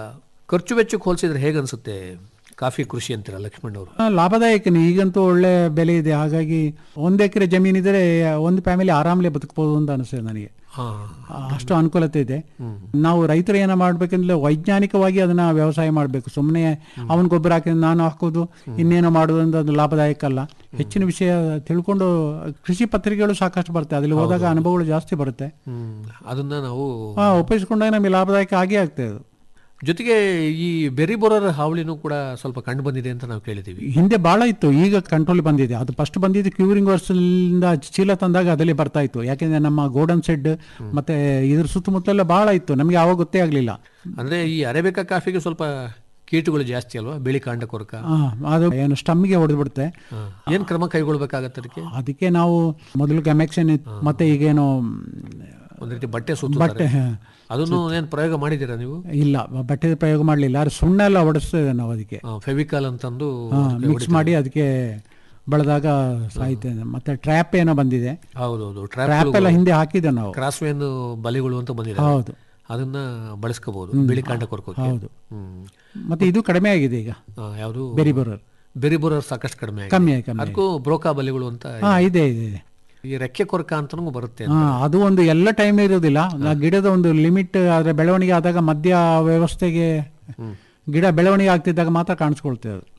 ಖರ್ಚು ವೆಚ್ಚಕ್ಕೆ ಹೋಲಿಸಿದ್ರೆ ಹೇಗನ್ಸುತ್ತೆ ಕಾಫಿ ಕೃಷಿ ಅಂತೀರ ಲಕ್ಷ್ಮಣ್ ಅವರು ಆ, ಲಾಭದಾಯಕನೇ ಈಗಂತೂ ಒಳ್ಳೆ ಬೆಲೆ ಇದೆ ಹಾಗಾಗಿ ಒಂದು ಎಕರೆ ಜಮೀನಿದ್ರೆ ಒಂದು ಫ್ಯಾಮಿಲಿ ಆರಾಮಲೆ ಬದುಕಬಹುದು ಅಂತ ಅನಿಸ್ತದೆ ನನಗೆ ಹಾ ಆ, ಅಷ್ಟು ಅನುಕೂಲತೆ ಇದೆ ನಾವು ರೈತರು ಏನ ಮಾಡ್ಬೇಕಂದ್ರೆ ವೈಜ್ಞಾನಿಕವಾಗಿ ಅದನ್ನ ವ್ಯವಸಾಯ ಮಾಡಬೇಕು ಸುಮ್ಮನೆ ಅವನ ಗೊಬ್ಬರ ಹಾಕಿ ನಾನು ಹಾಕೋದು ಇನ್ನೇನೋ ಮಾಡೋದು ಅಂತ ಅದು ಲಾಭದಾಯಕ ಅಲ್ಲ ಹೆಚ್ಚಿನ ವಿಷಯ ತಿಳ್ಕೊಂಡು ಕೃಷಿ ಪತ್ರಿಕೆಗಳು ಸಾಕಷ್ಟು ಬರುತ್ತೆ ಅದ್ರಲ್ಲಿ ಹೋದಾಗ ಅನುಭವಗಳು ಜಾಸ್ತಿ ಬರುತ್ತೆ ಹ್ಮ್ ಅದನ್ನ ನಾವು ಹಾ ಉಪಯೋಗಿಸ್ಕೊಂಡಾಗ ನಮಗೆ ಲಾಭದಾಯಕ ಆಗೇ ಆಗ್ತದೆ ಅದು ಜೊತೆಗೆ ಈ ಬೆರಿ ಬೊರರ ಹಾವಳಿನೂ ಕೂಡ ಸ್ವಲ್ಪ ಕಂಡು ಬಂದಿದೆ ಅಂತ ನಾವು ಕೇಳಿದ್ದೀವಿ ಹಿಂದೆ ಭಾಳ ಇತ್ತು ಈಗ ಕಂಟ್ರೋಲ್ ಬಂದಿದೆ ಅದು ಫಸ್ಟ್ ಬಂದಿದ್ದು ಕ್ಯೂರಿಂಗ್ ವರ್ಷದಿಂದ ಚೀಲ ತಂದಾಗ ಅದರಲ್ಲಿ ಬರ್ತಾ ಇತ್ತು ಯಾಕೆಂದ್ರೆ ನಮ್ಮ ಗೋಡನ್ ಸೆಡ್ ಮತ್ತೆ ಇದ್ರ ಸುತ್ತಮುತ್ತಲೆಲ್ಲ ಭಾಳ ಇತ್ತು ನಮಗೆ ಆವಾಗ ಗೊತ್ತೇ ಆಗಲಿಲ್ಲ ಅಂದ್ರೆ ಈ ಅರೇಬಿಕಾ ಕಾಫಿಗೆ ಸ್ವಲ್ಪ ಕೀಟಗಳು ಜಾಸ್ತಿ ಅಲ್ವಾ ಬಿಳಿ ಕಾಂಡ ಕೊರಕ ಅದು ಏನು ಸ್ಟಮ್ಗೆ ಹೊಡೆದು ಬಿಡುತ್ತೆ ಹಾ. ಏನ್ ಕ್ರಮ ಕೈಗೊಳ್ಬೇಕಾಗತ್ತೆ ಅದಕ್ಕೆ ಅದಕ್ಕೆ ನಾವು ಮೊದಲು ಗಮೆಕ್ಸನ್ ಮತ್ತೆ ಈಗೇನು ಒಂದ್ ರೀತಿ ಬಟ್ಟೆ ಬಟ್ಟೆ ಸುತ್ತ ಹಾ. ಅದನ್ನು ಏನ್ ಪ್ರಯೋಗ ಮಾಡಿದ್ದೀರಾ ನೀವು ಇಲ್ಲ ಬಟ್ಟೆ ಪ್ರಯೋಗ ಮಾಡಲಿಲ್ಲ ಆದ್ರೆ ಸುಣ್ಣ ಎಲ್ಲ ಹೊಡೆಸ್ತೇವೆ ನಾವು ಅದಕ್ಕೆ ಫೆವಿಕಾಲ್ ಅಂತಂದು ಮಿಕ್ಸ್ ಮಾಡಿ ಅದಕ್ಕೆ ಬೆಳೆದಾಗ ಸಾಯ್ತೆ ಮತ್ತೆ ಟ್ರ್ಯಾಪ್ ಏನೋ ಬಂದಿದೆ ಹೌದೌದು ಟ್ರ್ಯಾಪ್ ಎಲ್ಲ ಹಿಂದೆ ಹಾಕಿದೆ ನಾವು ಕ್ರಾಸ್ ವೇನ್ ಬಲಿಗಳು ಅಂತ ಬಂದಿದೆ ಹೌದು ಅದನ್ನ ಬಳಸ್ಕೋಬಹುದು ಬಿಳಿ ಕಾಂಡ ಕೊರಕೋಕೆ ಹೌದು ಹ್ಮ್ ಮತ್ತೆ ಇದು ಕಡಿಮೆ ಆಗಿದೆ ಈಗ ಆ, ಯಾವುದು ಬೆರಿ ಬರೋರು ಬೆರಿಬುರರ್ ಸಾಕಷ್ಟು ಕಡಿಮೆ ಆಗಿದೆ. ಕಮ್ಮಿ ಆಗಿ ಕಮ್ಮಿ ಅದಕ್ಕೂ ಬ್ರೋಕಾ ಬಲಿಗಳು ಅಂತ ಹಾ ಇದೆ ಇದೆ ಇದೆ ಈ ರೆಕ್ಕೆ ಕೊರಕ ಅಂತಾನು ಬರುತ್ತೆ ಹಾ ಅದು ಒಂದು ಎಲ್ಲ ಟೈಮ್ ಇರೋದಿಲ್ಲ ಆ ಗಿಡದ ಒಂದು ಲಿಮಿಟ್ ಆದ್ರೆ ಬೆಳವಣಿಗೆ ಆದಾಗ ಮಧ್ಯ ವ್ಯವಸ್ಥೆಗೆ ಗಿಡ ಬೆಳವಣಿಗೆ ಆಗ್ತಿದ್ದಾಗ ಮಾತ್ರ ಕಾಣಿಸ್ಕೊಳ್ತೇವೆ ಅದು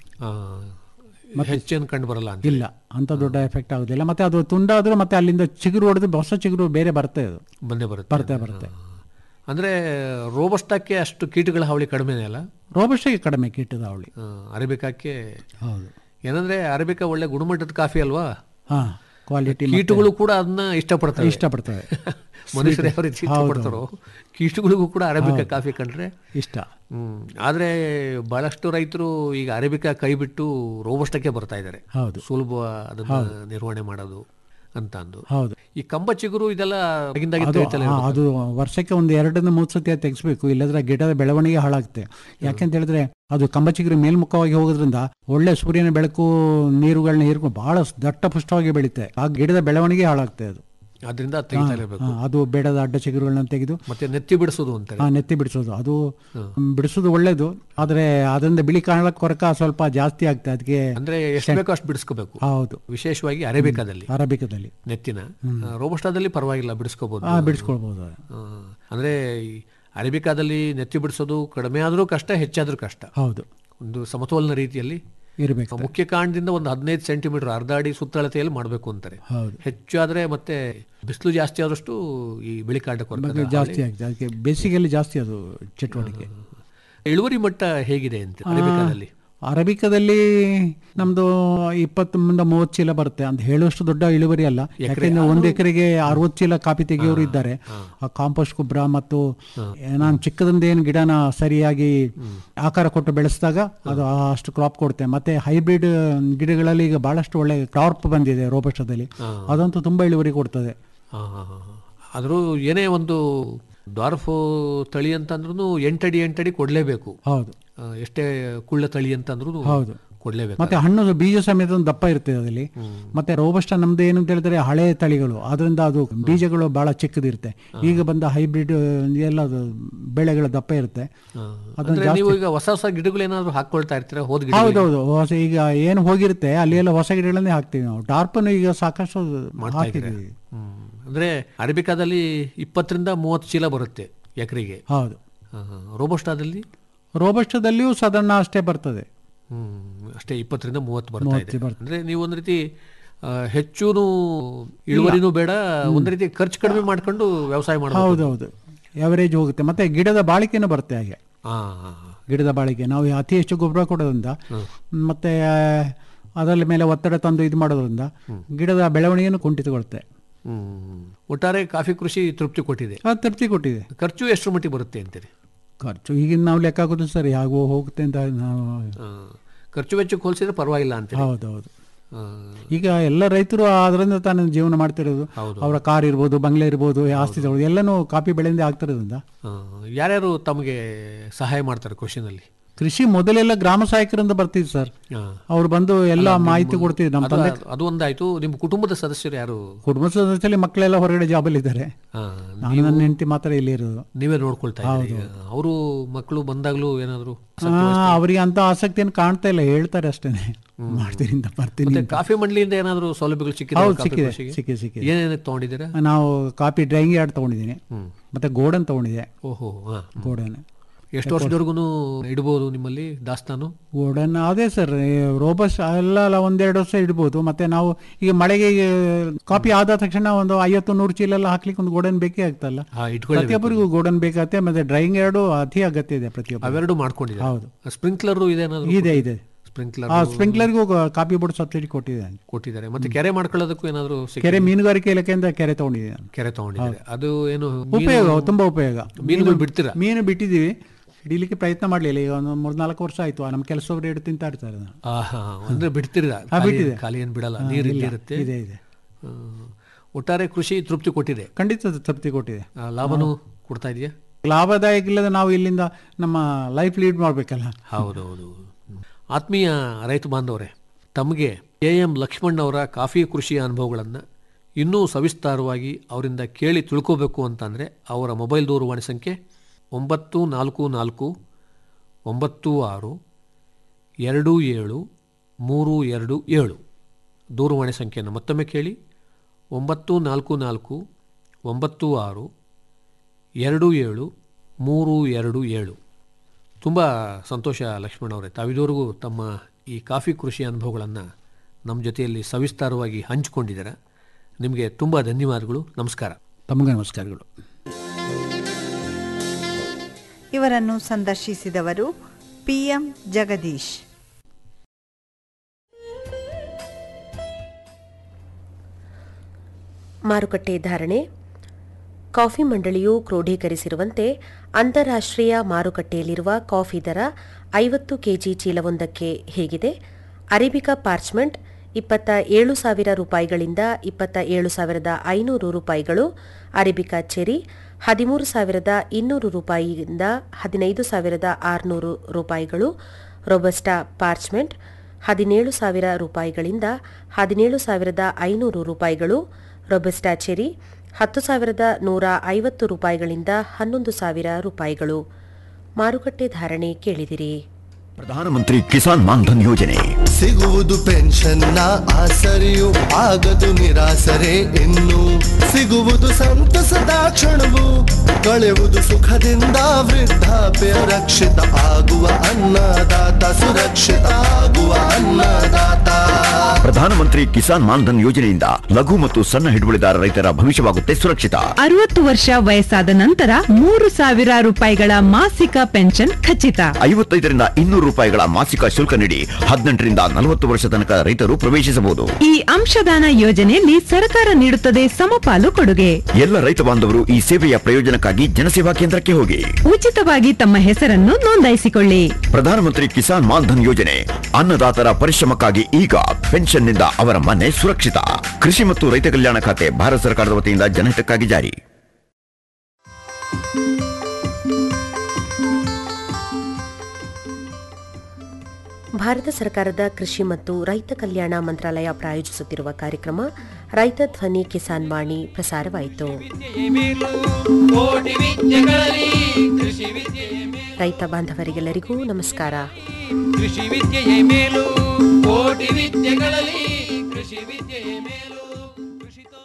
ಆ, ಹೆಚ್ಚೇನು ಕಂಡು ಬರಲ್ಲ ಅಂತ ಇಲ್ಲ ಅಂತ ದೊಡ್ಡ ಎಫೆಕ್ಟ್ ಆಗೋದಿಲ್ಲ ಮತ್ತೆ ಅದು ತುಂಡಾದ್ರೂ ಮತ್ತೆ ಅಲ್ಲಿಂದ ಚಿಗುರು ಹೊಡೆದು ಹೊಸ ಚಿಗುರು ಬೇರೆ ಬರುತ್ತೆ ಅದು ಬಂದೇ ಬರುತ್ತೆ ಬರುತ್ತೆ ಬರುತ್ತೆ ಅಂದ್ರೆ ರೋಬಸ್ಟಕ್ಕೆ ಅಷ್ಟು ಕೀಟಗಳ ಹಾವಳಿ ಕಡಿಮೆನೇ ಅಲ್ಲ ರೋಬಸ್ಟಿಗೆ ಕಡಿಮೆ ಕೀಟದ ಅವಳಿ ಆ, ಅರೇಬಿಕಾಕ್ಕೆ ಹೌದು ಏನಂದ್ರೆ ಅರೇಬಿಕಾ ಒಳ್ಳೆ ಗುಣಮಟ್ಟದ ಕಾಫಿ ಅಲ್ವಾ ಹಾ ಕ್ವಾಲಿಟಿ ಕೀಟಗಳು ಕೂಡ ಅದನ್ನ ಇಷ್ಟಪಡ್ತವೆ ಇಷ್ಟಪಡ್ತವೆ ಮನುಷ್ಯರು ಯಾವ ರೀತಿ ಇಷ್ಟಪಡ್ತಾರೋ ಕೀಟಗಳಿಗೂ ಕೂಡ ಅರೇಬಿಕಾ ಕಾಫಿ ಕಂಡ್ರೆ ಇಷ್ಟ ಹ್ಮ್ ಆದ್ರೆ ಬಹಳಷ್ಟು ರೈತರು ಈಗ ಅರೇಬಿಕಾ ಕೈ ಬಿಟ್ಟು ರೋಬಸ್ಟಕ್ಕೆ ಬರ್ತಾ ಇದ್ದಾರೆ ಹೌದು ಸುಲಭ ಅದನ್ನ ನಿರ್ವಹಣೆ ಮಾಡೋದು ಅಂತ ಅಂದು ಹೌದು ಈ ಕಂಬ ಚಿಗುರು ಇದೆಲ್ಲ ಆಗಿಂದಾಗಿ ಅದು ತೆಗಿತಲೇ ಹಾ, ಅದು ವರ್ಷಕ್ಕೆ ಒಂದು ಎರಡರಿಂದ ಮೂರು ಸತಿ ತೆಗಿಸ್ಬೇಕು ಇಲ್ಲದ್ರೆ ಗಿಡದ ಬೆಳವಣಿಗೆ ಹಾಳಾಗುತ್ತೆ ಯಾಕೆಂತ ಹೇಳಿದ್ರೆ ಅದು ಕಂಬಚಿಗುರು ಮೇಲ್ಮುಖವಾಗಿ ಹೋಗೋದ್ರಿಂದ ಒಳ್ಳೆ ಸೂರ್ಯನ ಬೆಳಕು ನೀರುಗಳನ್ನ ಹೀರ್ಕೊಂಡು ಬಹಳ ದಟ್ಟ ಪುಷ್ಟವಾಗಿ ಬೆಳೀತೆ ಆ ಗಿಡದ ಬೆಳವಣಿಗೆ ಹಾಳಾಗುತ್ತೆ ಅದು ಅದರಿಂದ ತೆಗಿತಾ ಇರಬೇಕು ಹಾ, ಅದು ಬೇಡದ ಅಡ್ಡ ಚಿಗುರುಗಳನ್ನ ತೆಗೆದು ಮತ್ತೆ ನೆತ್ತಿ ಬಿಡಿಸೋದು ಅಂತಾರೆ ಆ, ನೆತ್ತಿ ಬಿಡಿಸೋದು ಅದು ಬಿಡಿಸೋದು ಒಳ್ಳೇದು ಆದ್ರೆ ಅದರಿಂದ ಬಿಳಿ ಕಾಣಲ ಕೊರಕ ಸ್ವಲ್ಪ ಜಾಸ್ತಿ ಆಗ್ತದೆ ಅದಕ್ಕೆ ಅಂದ್ರೆ ಎಷ್ಟು ಬೇಕೋ ಅಷ್ಟು ಬಿಡಿಸ್ಕೋಬೇಕು ಹೌದು ವಿಶೇಷವಾಗಿ ಅರೇಬಿಕಾದಲ್ಲಿ ಅರಬಿಕದಲ್ಲಿ ನೆತ್ತಿನ ಆ, ರೋಬಸ್ಟಾದಲ್ಲಿ ಪರವಾಗಿಲ್ಲ ಬಿಡಿಸ್ಕೋಬಹುದು ಆ ಬಿಡಿಸ್ಕೊಳ್ಬಹುದು ಆ, ಅಂದ್ರೆ ಈ ಅರೇಬಿಕಾದಲ್ಲಿ ನೆತ್ತಿ ಬಿಡಿಸೋದು ಕಡಿಮೆ ಆದ್ರೂ ಕಷ್ಟ ಹೆಚ್ಚಾದ್ರೂ ಕಷ್ಟ ಹೌದು ಒಂದು ಸಮತೋಲನ ರೀತಿಯಲ್ಲಿ ಇರಬೇಕು ಮುಖ್ಯ ಕಾಂಡದಿಂದ ಒಂದು ಹದಿನೈದು ಸೆಂಟಿಮೀಟರ್ ಅರ್ಧ ಅಡಿ ಸುತ್ತಳತೆಯಲ್ಲಿ ಮಾಡಬೇಕು ಅಂತಾರೆ ಹೌದು ಹೆಚ್ಚು ಆದ್ರೆ ಮತ್ತೆ ಬಿಸಿಲು ಜಾಸ್ತಿ ಆದಷ್ಟು ಈ ಬಿಳಿ ಕಾಂಡ ಕೊರಕದ ಜಾಸ್ತಿ ಆಗಿದೆ ಅದಕ್ಕೆ ಬೇಸಿಗೆಯಲ್ಲಿ ಜಾಸ್ತಿ ಅದು ಚಟುವಟಿಕೆ ಇಳುವರಿ ಮಟ್ಟ ಹೇಗಿದೆ ಅಂತ ಅರೇಬಿಕಾದಲ್ಲಿ ಅರಬಿಕದಲ್ಲಿ ನಮ್ದು ಇಪ್ಪತ್ತರಿಂದ ಮೂವತ್ತು ಚೀಲ ಬರುತ್ತೆ ಅಂತ ಹೇಳುವಷ್ಟು ದೊಡ್ಡ ಇಳುವರಿ ಅಲ್ಲ ಯಾಕೆಂದ್ರೆ ಒಂದು ಎಕರೆಗೆ ಅರವತ್ತು ಚೀಲ ಕಾಫಿ ತೆಗೆಯೋರು ಇದ್ದಾರೆ ಆ ಕಾಂಪೋಸ್ಟ್ ಗೊಬ್ಬರ ಮತ್ತು ನಾನು ಚಿಕ್ಕದಿಂದ ಏನು ಗಿಡನ ಸರಿಯಾಗಿ ಆಕಾರ ಕೊಟ್ಟು ಬೆಳೆಸಿದಾಗ ಅದು ಅಷ್ಟು ಕ್ರಾಪ್ ಕೊಡುತ್ತೆ ಮತ್ತೆ ಹೈಬ್ರಿಡ್ ಗಿಡಗಳಲ್ಲಿ ಈಗ ಬಹಳಷ್ಟು ಒಳ್ಳೆ ಟಾರ್ಪ್ ಬಂದಿದೆ ರೋಬಸ್ಟದಲ್ಲಿ ಅದಂತೂ ತುಂಬಾ ಇಳುವರಿ ಕೊಡ್ತದೆ ಹಾ, ಹಾ, ಹಾ, ಹಾ. ಆದ್ರೂ ಏನೇ ಒಂದು ಡ್ವಾರ್ಫ್ ತಳಿ ಅಂತಂದ್ರೂ ಎಂಟಡಿ ಎಂಟಡಿ ಕೊಡ್ಲೇಬೇಕು ಹೌದು ಆ, ಎಷ್ಟೇ ಕುಳ್ಳ ತಳಿ ಅಂತಂದ್ರೂ ಹೌದು ಕೊಡ್ಲೇಬೇಕು ಮತ್ತೆ ಹಣ್ಣು ಬೀಜ ಸಮೇತ ಒಂದು ದಪ್ಪ ಇರ್ತದೆ ಅದರಲ್ಲಿ ಮತ್ತೆ ರೋಬಸ್ಟ ನಮ್ದು ಏನು ಅಂತ ಹೇಳಿದ್ರೆ ಹಳೆ ತಳಿಗಳು ಅದರಿಂದ ಅದು ಬೀಜಗಳು ಬಹಳ ಚಿಕ್ಕದಿರುತ್ತೆ ಈಗ ಬಂದ ಹೈಬ್ರಿಡ್ ಎಲ್ಲ ಅದು ಬೆಳೆಗಳ ದಪ್ಪ ಇರುತ್ತೆ ಆ, ಅದನ್ನ ಅಂದ್ರೆ ನೀವು ಈಗ ಹೊಸ ಹೊಸ ಗಿಡಗಳು ಏನಾದ್ರು ಹಾಕೊಳ್ತಾ ಇರ್ತೀರಾ ಹೋದ್ ಗಿಡ ಹೌದೌದು ಹೊಸ ಈಗ ಏನು ಹೋಗಿರುತ್ತೆ ಅಲ್ಲಿ ಎಲ್ಲ ಹೊಸ ಗಿಡಗಳನ್ನೇ ಹಾಕ್ತೀವಿ ನಾವು ಟಾರ್ಪನ್ನು ಈಗ ಸಾಕಷ್ಟು ಹಾಕಿದ್ದೀವಿ ಹ್ಮ್. ಅಂದ್ರೆ ಅರೇಬಿಕಾದಲ್ಲಿ ಇಪ್ಪತ್ತರಿಂದ ಮೂವತ್ತು ಚೀಲ ಬರುತ್ತೆ ಎಕರೆಗೆ ಹೌದು ರೋಬೋಸ್ಟಾದಲ್ಲಿ ರೋಬಸ್ಟದಲ್ಲಿಯೂ ಸಾಧಾರಣ ಅಷ್ಟೇ ಬರ್ತದೆ ಹ್ಮ್ ಅಷ್ಟೇ ಇಪ್ಪತ್ತರಿಂದ ಮೂವತ್ತು ಬರ್ತಾ ಇದೆ ಮೂವತ್ತು ಬರ್ತದೆ. ಅಂದ್ರೆ ನೀವು ಒಂದ್ ರೀತಿ ಆ, ಹೆಚ್ಚೂನು ಇಳುವರಿನೂ ಬೇಡ ಒಂದ್ ರೀತಿ ಖರ್ಚು ಕಡಿಮೆ ಮಾಡ್ಕೊಂಡು ವ್ಯವಸಾಯ ಮಾಡಬಹುದು ಹೌದೌದು ಎವರೇಜ್ ಹೋಗುತ್ತೆ ಮತ್ತೆ ಗಿಡದ ಬಾಳಿಕೆನೂ ಬರುತ್ತೆ ಹಾಗೆ ಹಾ ಹಾ, ಹಾ. ಗಿಡದ ಬಾಳಿಕೆ ನಾವು ಅತಿ ಹೆಚ್ಚು ಗೊಬ್ಬರ ಕೊಡೋದ್ರಿಂದ ಮತ್ತೆ ಅದರ ಮೇಲೆ ಒತ್ತಡ ತಂದು ಇದು ಮಾಡೋದ್ರಿಂದ ಗಿಡದ ಬೆಳವಣಿಗೆಯನ್ನು ಕುಂಠಿತಗೊಳ್ಳುತ್ತೆ ಹ್ಮ್ ಒಟ್ಟಾರೆ ಕಾಫಿ ಕೃಷಿ ತೃಪ್ತಿ ಕೊಟ್ಟಿದೆ ಅದು ತೃಪ್ತಿ ಕೊಟ್ಟಿದೆ ಖರ್ಚು ಎಷ್ಟು ಮಟ್ಟಿಗೆ ಬರುತ್ತೆ ಅಂತೀರಿ ಖರ್ಚು ಈಗಿನ ನಾವು ಲೆಕ್ಕ ಹಾಕೋದು ಸರಿ ಆಗೋ ಹೋಗುತ್ತೆ ಅಂತ ನಾವು ಆ, ಖರ್ಚು ವೆಚ್ಚಕ್ಕೆ ಹೋಲಿಸಿದ್ರೆ ಪರವಾಗಿಲ್ಲ ಅಂತೀರಿ ಹೌದೌದು ಆ, ಈಗ ಎಲ್ಲ ರೈತರು ಅದರಿಂದ ತಾನು ಜೀವನ ಮಾಡ್ತಿರೋದು ಅವರ ಕಾರ್ ಇರ್ಬೋದು ಬಂಗ್ಲೆ ಇರ್ಬೋದು ಆಸ್ತಿ ತಗೊಳ್ಳೋದು ಎಲ್ಲನೂ ಕಾಫಿ ಬೆಳೆಯಿಂದ ಆಗ್ತಿರೋದ್ರಿಂದ ಆ, ಯಾರ್ಯಾರು ತಮಗೆ ಸಹಾಯ ಮಾಡ್ತಾರೆ ಕೃಷಿನಲ್ಲಿ ಕೃಷಿ ಮೊದಲೆಲ್ಲ ಗ್ರಾಮ ಸಹಾಯಕರಿಂದ ಬರ್ತಿದ್ರು ಸರ್ ಆ, ಅವ್ರು ಬಂದು ಎಲ್ಲ ಮಾಹಿತಿ ಕೊಡ್ತಿದ್ರು ನಮ್ಮ ಅದು ತಂದೆ ಅದು ಒಂದಾಯ್ತು ನಿಮ್ಮ ಕುಟುಂಬದ ಸದಸ್ಯರು ಯಾರು ಕುಟುಂಬ ಸದಸ್ಯರಲ್ಲಿ ಮಕ್ಕಳೆಲ್ಲ ಹೊರಗಡೆ ಜಾಬಲ್ಲಿ ಇದ್ದಾರೆ ಆ, ನಾನು ನನ್ನ ಹೆಂಡತಿ ಮಾತ್ರ ಇಲ್ಲಿ ಇರೋದು ನೀವೇ ನೋಡ್ಕೊಳ್ತಾ ಇದ್ದೀರಿ ಅವರು ಮಕ್ಕಳು ಬಂದಾಗ್ಲೂ ಏನಾದ್ರು ಆ, ಅವರಿಗೆ ಅಂತ ಆಸಕ್ತಿಯನ್ನು ಕಾಣ್ತಾ ಇಲ್ಲ ಹೇಳ್ತಾರೆ ಅಷ್ಟೇನೆ ಮಾಡ್ತೀನಿ ಅಂತ ಬರ್ತೀನಿ ಮತ್ತೆ ಕಾಫಿ ಮಂಡಳಿಯಿಂದ ಏನಾದ್ರು ಸೌಲಭ್ಯಗಳು ಸಿಕ್ಕಿದೆ ಹೌದು ಸಿಕ್ಕಿದೆ ಸಿಕ್ಕಿದೆ ಸಿಕ್ಕಿದೆ ಏನೇನಕ್ಕೆ ತಗೊಂಡಿದ್ದೀರಾ ನಾವು ಕಾಪಿ ಡ್ರೈಯಿಂಗ್ ಯಾರ್ಡ್ ತಗೊಂಡಿದ್ದೀನಿ ಮತ್ತೆ ಗೋಡನ್ ತಗೊಂಡಿದೆ ಓಹೋ ಹಾ ಗೋಡನ್ ಎಷ್ಟು ವರ್ಷದವರೆಗೂ ಇಡ್ಬೋದು ನಿಮ್ಮಲ್ಲಿ ದಾಸ್ತಾನು ಗೋಡನ್ ಅದೇ ಸರ್ ರೋಬಸ್ ಎಲ್ಲ ಅಲ್ಲ ಒಂದೆರಡು ವರ್ಷ ಇಡ್ಬೋದು ಮತ್ತೆ ನಾವು ಈಗ ಮಳೆಗೆ ಕಾಪಿ ಆದ ತಕ್ಷಣ ಒಂದು ಐವತ್ತು ನೂರು ಚೀಲ ಎಲ್ಲ ಹಾಕ್ಲಿಕ್ಕೆ ಒಂದು ಗೋಡನ್ ಬೇಕೇ ಆಗ್ತಲ್ಲ ಹಾ, ಇಟ್ಕೊಳ್ಳೇಬೇಕು. ಪ್ರತಿಯೊಬ್ಬರಿಗೂ ಗೋಡನ್ ಬೇಕಾಗತ್ತೆ ಮತ್ತೆ ಡ್ರೈಯಿಂಗ್ ಎರಡು ಅತಿ ಅಗತ್ಯ ಇದೆ ಪ್ರತಿಯೊಬ್ಬರು ಅವೆರಡು ಮಾಡ್ಕೊಂಡಿದೆ ಹೌದು. ಸ್ಪ್ರಿಂಕ್ಲರ್ ಇದೆ ಏನಾದ್ರು ಇದೆ ಇದೆ ಸ್ಪ್ರಿಂಕ್ಲರ್ ಆ ಸ್ಪ್ರಿಂಕ್ಲರ್ಗೂ ಕಾಪಿ ಬೋರ್ಡ್ ಸಬ್ಸಿಡಿ ಕೊಟ್ಟಿದ್ದಾನೆ ಕೊಟ್ಟಿದ್ದಾರೆ ಮತ್ತೆ ಕೆರೆ ಮಾಡ್ಕೊಳ್ಳೋದಕ್ಕೂ ಏನಾದ್ರು ಸಿಕ್ಕಿದೆ? ಕೆರೆ ಮೀನುಗಾರಿಕೆ ಇಲಾಖೆಯಿಂದ ಕೆರೆ ತಗೊಂಡಿದ್ದಾನೆ ಕೆರೆ ತಗೊಂಡಿದ್ದಾರೆ ಅದು ಏನು ಉಪಯೋಗ ಮೀನು- ತುಂಬಾ ಉಪಯೋಗ ಮೀನುಗಳು ಬಿಡ್ತೀರಾ ಮೀನು ಬಿಟ್ಟಿದ್ದೀವಿ ಹಿಡಿಲಿಕ್ಕೆ ಪ್ರಯತ್ನ ಮಾಡಲಿಲ್ಲ ಈಗ ಒಂದು ಮೂರ್ನಾಲ್ಕು ವರ್ಷ ಆಯ್ತು ನಮ್ಮ ಕೆಲಸದವ್ರು ಹಿಡಿದು ತಿಂತಾ ಇರ್ತಾರೆ ಅದನ್ನ. ಆಹಾ, ಅಂದ್ರೆ ಬಿಡ್ತೀರಾ ಹಾ, ಖಾಲಿ- ಬಿಟ್ಟಿದೆ. ಖಾಲಿ ಏನ್ ಬಿಡಲ್ಲ ಹಾ, ನೀರು ಇಲ್ಲ, ಇರುತ್ತೆ ಇದೆ, ಇದೆ. ಹ್ಮ್. ಒಟ್ಟಾರೆ ಕೃಷಿ ತೃಪ್ತಿ ಕೊಟ್ಟಿದೆ ಖಂಡಿತ ತೃಪ್ತಿ ಕೊಟ್ಟಿದೆ ಆ, ಲಾಭನೂ ಕೊಡ್ತಾ ಇದೆಯಾ ಲಾಭದಾಯಕ ಇಲ್ಲದೆ ನಾವು ಇಲ್ಲಿಂದ ನಮ್ಮ ಲೈಫ್ ಲೀಡ್ ಮಾಡಬೇಕಲ್ಲ ಹೌದೌದು ಆತ್ಮೀಯ ರೈತ ಬಾಂಧವರೇ ತಮಗೆ ಎ ಎಂ ಲಕ್ಷ್ಮಣ್ ಅವರ ಕಾಫಿ ಕೃಷಿಯ ಅನುಭವಗಳನ್ನು ಇನ್ನೂ ಸವಿಸ್ತಾರವಾಗಿ ಅವರಿಂದ ಕೇಳಿ ತಿಳ್ಕೋಬೇಕು ಅಂತಂದರೆ ಅವರ ಮೊಬೈಲ್ ದೂರವಾಣಿ ಸಂಖ್ಯೆ ಒಂಬತ್ತು ನಾಲ್ಕು ನಾಲ್ಕು ಒಂಬತ್ತು ಆರು ಎರಡು ಏಳು ಮೂರು ಎರಡು ಏಳು ದೂರವಾಣಿ ಸಂಖ್ಯೆಯನ್ನು ಮತ್ತೊಮ್ಮೆ ಕೇಳಿ ಒಂಬತ್ತು ನಾಲ್ಕು ನಾಲ್ಕು ಒಂಬತ್ತು ಆರು ಎರಡು ಏಳು ಮೂರು ಎರಡು ಏಳು ತುಂಬ ಸಂತೋಷ ಲಕ್ಷ್ಮಣ್ ಅವರೇ ತಾವಿದುವರೆಗೂ ತಮ್ಮ ಈ ಕಾಫಿ ಕೃಷಿ ಅನುಭವಗಳನ್ನು ನಮ್ಮ ಜೊತೆಯಲ್ಲಿ ಸವಿಸ್ತಾರವಾಗಿ ಹಂಚಿಕೊಂಡಿದ್ದೀರಾ ನಿಮಗೆ ತುಂಬ ಧನ್ಯವಾದಗಳು ನಮಸ್ಕಾರ ತಮಗೆ ನಮಸ್ಕಾರಗಳು ಇವರನ್ನು ಸಂದರ್ಶಿಸಿದವರು ಪಿಎಂ ಜಗದೀಶ್ ಮಾರುಕಟ್ಟೆ ಧಾರಣೆ ಕಾಫಿ ಮಂಡಳಿಯು ಕ್ರೋಢೀಕರಿಸಿರುವಂತೆ ಅಂತಾರಾಷ್ಟ್ರೀಯ ಮಾರುಕಟ್ಟೆಯಲ್ಲಿರುವ ಕಾಫಿ ದರ ಐವತ್ತು ಕೆಜಿ ಚೀಲವೊಂದಕ್ಕೆ ಹೇಗಿದೆ ಅರೇಬಿಕಾ ಪಾರ್ಚ್ಮೆಂಟ್ ಇಪ್ಪತ್ತ ಏಳು ಸಾವಿರ ರೂಪಾಯಿಗಳಿಂದ ಇಪ್ಪತ್ತ ಏಳು ಸಾವಿರದ ಐನೂರು ರೂಪಾಯಿಗಳು ಅರೇಬಿಕಾ ಚೆರಿ ಹದಿಮೂರು ಸಾವಿರದ ಇನ್ನೂರು ರೂಪಾಯಿಯಿಂದ ಹದಿನೈದು ಸಾವಿರದ ಆರುನೂರು ರೂಪಾಯಿಗಳು ರೊಬಸ್ಟಾ ಪಾರ್ಚ್ಮೆಂಟ್ ಹದಿನೇಳು ಸಾವಿರ ರೂಪಾಯಿಗಳಿಂದ ಹದಿನೇಳು ಸಾವಿರದ ಐನೂರು ರೂಪಾಯಿಗಳು ರೊಬಸ್ಟಾ ಚೆರಿ ಹತ್ತು ಸಾವಿರದ ನೂರ ಐವತ್ತು ರೂಪಾಯಿಗಳಿಂದ ಹನ್ನೊಂದು ಸಾವಿರ ರೂಪಾಯಿಗಳು ಮಾರುಕಟ್ಟೆ ಧಾರಣೆ ಕೇಳಿದಿರಿ ಪ್ರಧಾನಮಂತ್ರಿ ಕಿಸಾನ್ ಮಾನ್ಧನ್ ಯೋಜನೆ ಸಿಗುವುದು ಪೆನ್ಷನ್ನ ಆಸರೆಯು ಆಗದು ನಿರಾಸರೆ ಇನ್ನು ಸಿಗುವುದು ಸಂತಸದ ಕ್ಷಣವು ಕಳೆಯುವುದು ಸುಖದಿಂದ ವೃದ್ಧಾಪ್ಯ ರಕ್ಷಿತ ಆಗುವ ಅನ್ನದಾತ ಸುರಕ್ಷಿತ ಆಗುವ ಅನ್ನದಾತ ಪ್ರಧಾನಮಂತ್ರಿ ಕಿಸಾನ್ ಮಾನ್ಧನ್ ಯೋಜನೆಯಿಂದ ಲಘು ಮತ್ತು ಸಣ್ಣ ಹಿಡುವಳಿದಾರ ರೈತರ ಭವಿಷ್ಯವಾಗುತ್ತೆ ಸುರಕ್ಷಿತ ಅರವತ್ತು ವರ್ಷ ವಯಸ್ಸಾದ ನಂತರ ಮೂರು ಸಾವಿರ ರೂಪಾಯಿಗಳ ಮಾಸಿಕ ಪೆನ್ಷನ್ ಖಚಿತ ಐವತ್ತೈದರಿಂದ ಇನ್ನೂರು ರೂಪಾಯಿಗಳ ಮಾಸಿಕ ಶುಲ್ಕ ನೀಡಿ ಹದಿನೆಂಟರಿಂದ ನಲವತ್ತು ವರ್ಷ ತನಕ ರೈತರು ಪ್ರವೇಶಿಸಬಹುದು ಈ ಅಂಶದಾನ ಯೋಜನೆಯಲ್ಲಿ ಸರ್ಕಾರ ನೀಡುತ್ತದೆ ಸಮಪಾಲು ಕೊಡುಗೆ ಎಲ್ಲ ರೈತ ಬಾಂಧವರು ಈ ಸೇವೆಯ ಪ್ರಯೋಜನಕ್ಕಾಗಿ ಜನಸೇವಾ ಕೇಂದ್ರಕ್ಕೆ ಹೋಗಿ ಉಚಿತವಾಗಿ ತಮ್ಮ ಹೆಸರನ್ನು ನೋಂದಾಯಿಸಿಕೊಳ್ಳಿ ಪ್ರಧಾನಮಂತ್ರಿ ಕಿಸಾನ್ ಮಾನ್ಧನ್ ಯೋಜನೆ ಅನ್ನದಾತರ ಪರಿಶ್ರಮಕ್ಕಾಗಿ ಈಗ ಪೆನ್ಷನ್ನಿಂದ ಅವರ ಮನೆ ಸುರಕ್ಷಿತ ಕೃಷಿ ಮತ್ತು ರೈತ ಕಲ್ಯಾಣ ಖಾತೆ ಭಾರತ ಸರ್ಕಾರದ ವತಿಯಿಂದ ಜನಹಿತಕ್ಕಾಗಿ ಜಾರಿ ಭಾರತ ಸರ್ಕಾರದ ಕೃಷಿ ಮತ್ತು ರೈತ ಕಲ್ಯಾಣ ಮಂತ್ರಾಲಯ ಪ್ರಾಯೋಜಿಸುತ್ತಿರುವ ಕಾರ್ಯಕ್ರಮ ರೈತ ಧ್ವನಿ ಕಿಸಾನ್ ವಾಣಿ ಪ್ರಸಾರವಾಯಿತು ಕೋಟಿ ವಿದ್ಯೆಗಳಲ್ಲಿ ಕೃಷಿ ವಿದ್ಯೆಯೇ ಮೇಲು ರೈತ ಬಾಂಧವರಿಗೆಲ್ಲರಿಗೂ ನಮಸ್ಕಾರ ಕೃಷಿ ವಿದ್ಯೆಯೇ ಮೇಲು ಕೋಟಿ ವಿದ್ಯೆಗಳಲ್ಲಿ ಕೃಷಿ ವಿದ್ಯೆಯೇ ಮೇಲು ಕೃಷಿತೋ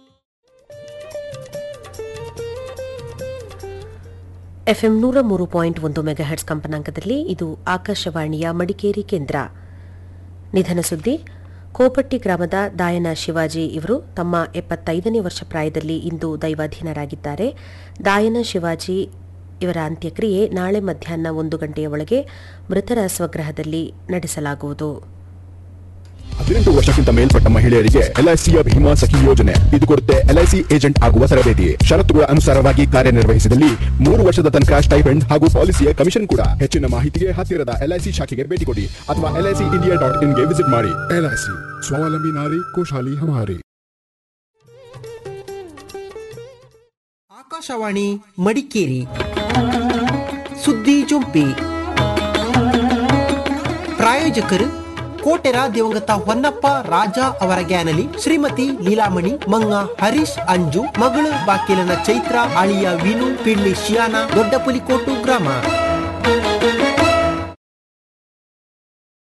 ಎಫ್ಎಂ ನೂರ ಮೂರು ಪಾಯಿಂಟ್ ಒಂದು ಮೆಗಾಹೆಟ್ಸ್ ಕಂಪನಾಂಕದಲ್ಲಿ ಇದು ಆಕಾಶವಾಣಿಯ ಮಡಿಕೇರಿ ಕೇಂದ್ರ ನಿಧನ ಸುದ್ದಿ ಕೋಪಟ್ಟಿ ಗ್ರಾಮದ ದಾಯನ ಶಿವಾಜಿ ಇವರು ತಮ್ಮ ಎಪ್ಪತ್ತೈದನೇ ವರ್ಷ ಪ್ರಾಯದಲ್ಲಿ ಇಂದು ದೈವಾಧೀನರಾಗಿದ್ದಾರೆ ದಾಯನ ಶಿವಾಜಿ ಇವರ ಅಂತ್ಯಕ್ರಿಯೆ ನಾಳೆ ಮಧ್ಯಾಹ್ನ ಒಂದು ಗಂಟೆಯ ಒಳಗೆ ಮೃತರ ಸ್ವಗ್ರಹದಲ್ಲಿ ನಡೆಸಲಾಗುವುದು ಹದಿನೆಂಟು ವರ್ಷಕ್ಕಿಂತ ಮೇಲ್ಪಟ್ಟ ಮಹಿಳೆಯರಿಗೆ ಎಲ್ಐಸಿಯ ಭೀಮಾ ಸಖಿ ಯೋಜನೆ ಇದು ಕೊಡುತ್ತೆ ಎಲ್ಐಸಿ ಏಜೆಂಟ್ ಆಗುವ ತರಬೇತಿ ಷರತ್ತುಗಳ ಅನುಸಾರವಾಗಿ ಕಾರ್ಯನಿರ್ವಹಿಸಿದಲ್ಲಿ ಮೂರು ವರ್ಷದ ತನಕ ಸ್ಟೈಪೆಂಡ್ ಹಾಗೂ ಪಾಲಿಸಿಯ ಕಮಿಷನ್ ಕೂಡ ಹೆಚ್ಚಿನ ಮಾಹಿತಿಗೆ ಹತ್ತಿರದ ಎಲ್ಐಸಿ ಶಾಖೆಗೆ ಭೇಟಿ ಕೊಡಿ ಅಥವಾ ಎಲ್ಐಸಿ ಇಂಡಿಯಾ ಡಾಟ್ ಇನ್ಗೆ ವಿಸಿಟ್ ಮಾಡಿ ಎಲ್ಐಸಿ ಸ್ವಾವಲಂಬಿ ನಾರಿ ಖುಷಾಲಿ ಹಮಾರಿ ಆಕಾಶವಾಣಿ ಮಡಿಕೇರಿ ಸುದ್ದಿ ಜೊಂಪಿ ಪ್ರಾಯೋಜಕರು ಕೋಟೆರ ದಿವಂಗತ ಹೊನ್ನಪ್ಪ ರಾಜ ಅವರ ಗ್ಯಾನಲಿ ಶ್ರೀಮತಿ ಲೀಲಾಮಣಿ ಮಂಗ ಹರೀಶ್ ಅಂಜು ಮಗಳು ಬಾಕಿಲನ ಚೈತ್ರ ಅಳಿಯ ವಿನು ಪಿಳ್ಳಿ ಶಿಯಾನ ದೊಡ್ಡಪುಲಿಕೋಟು ಗ್ರಾಮ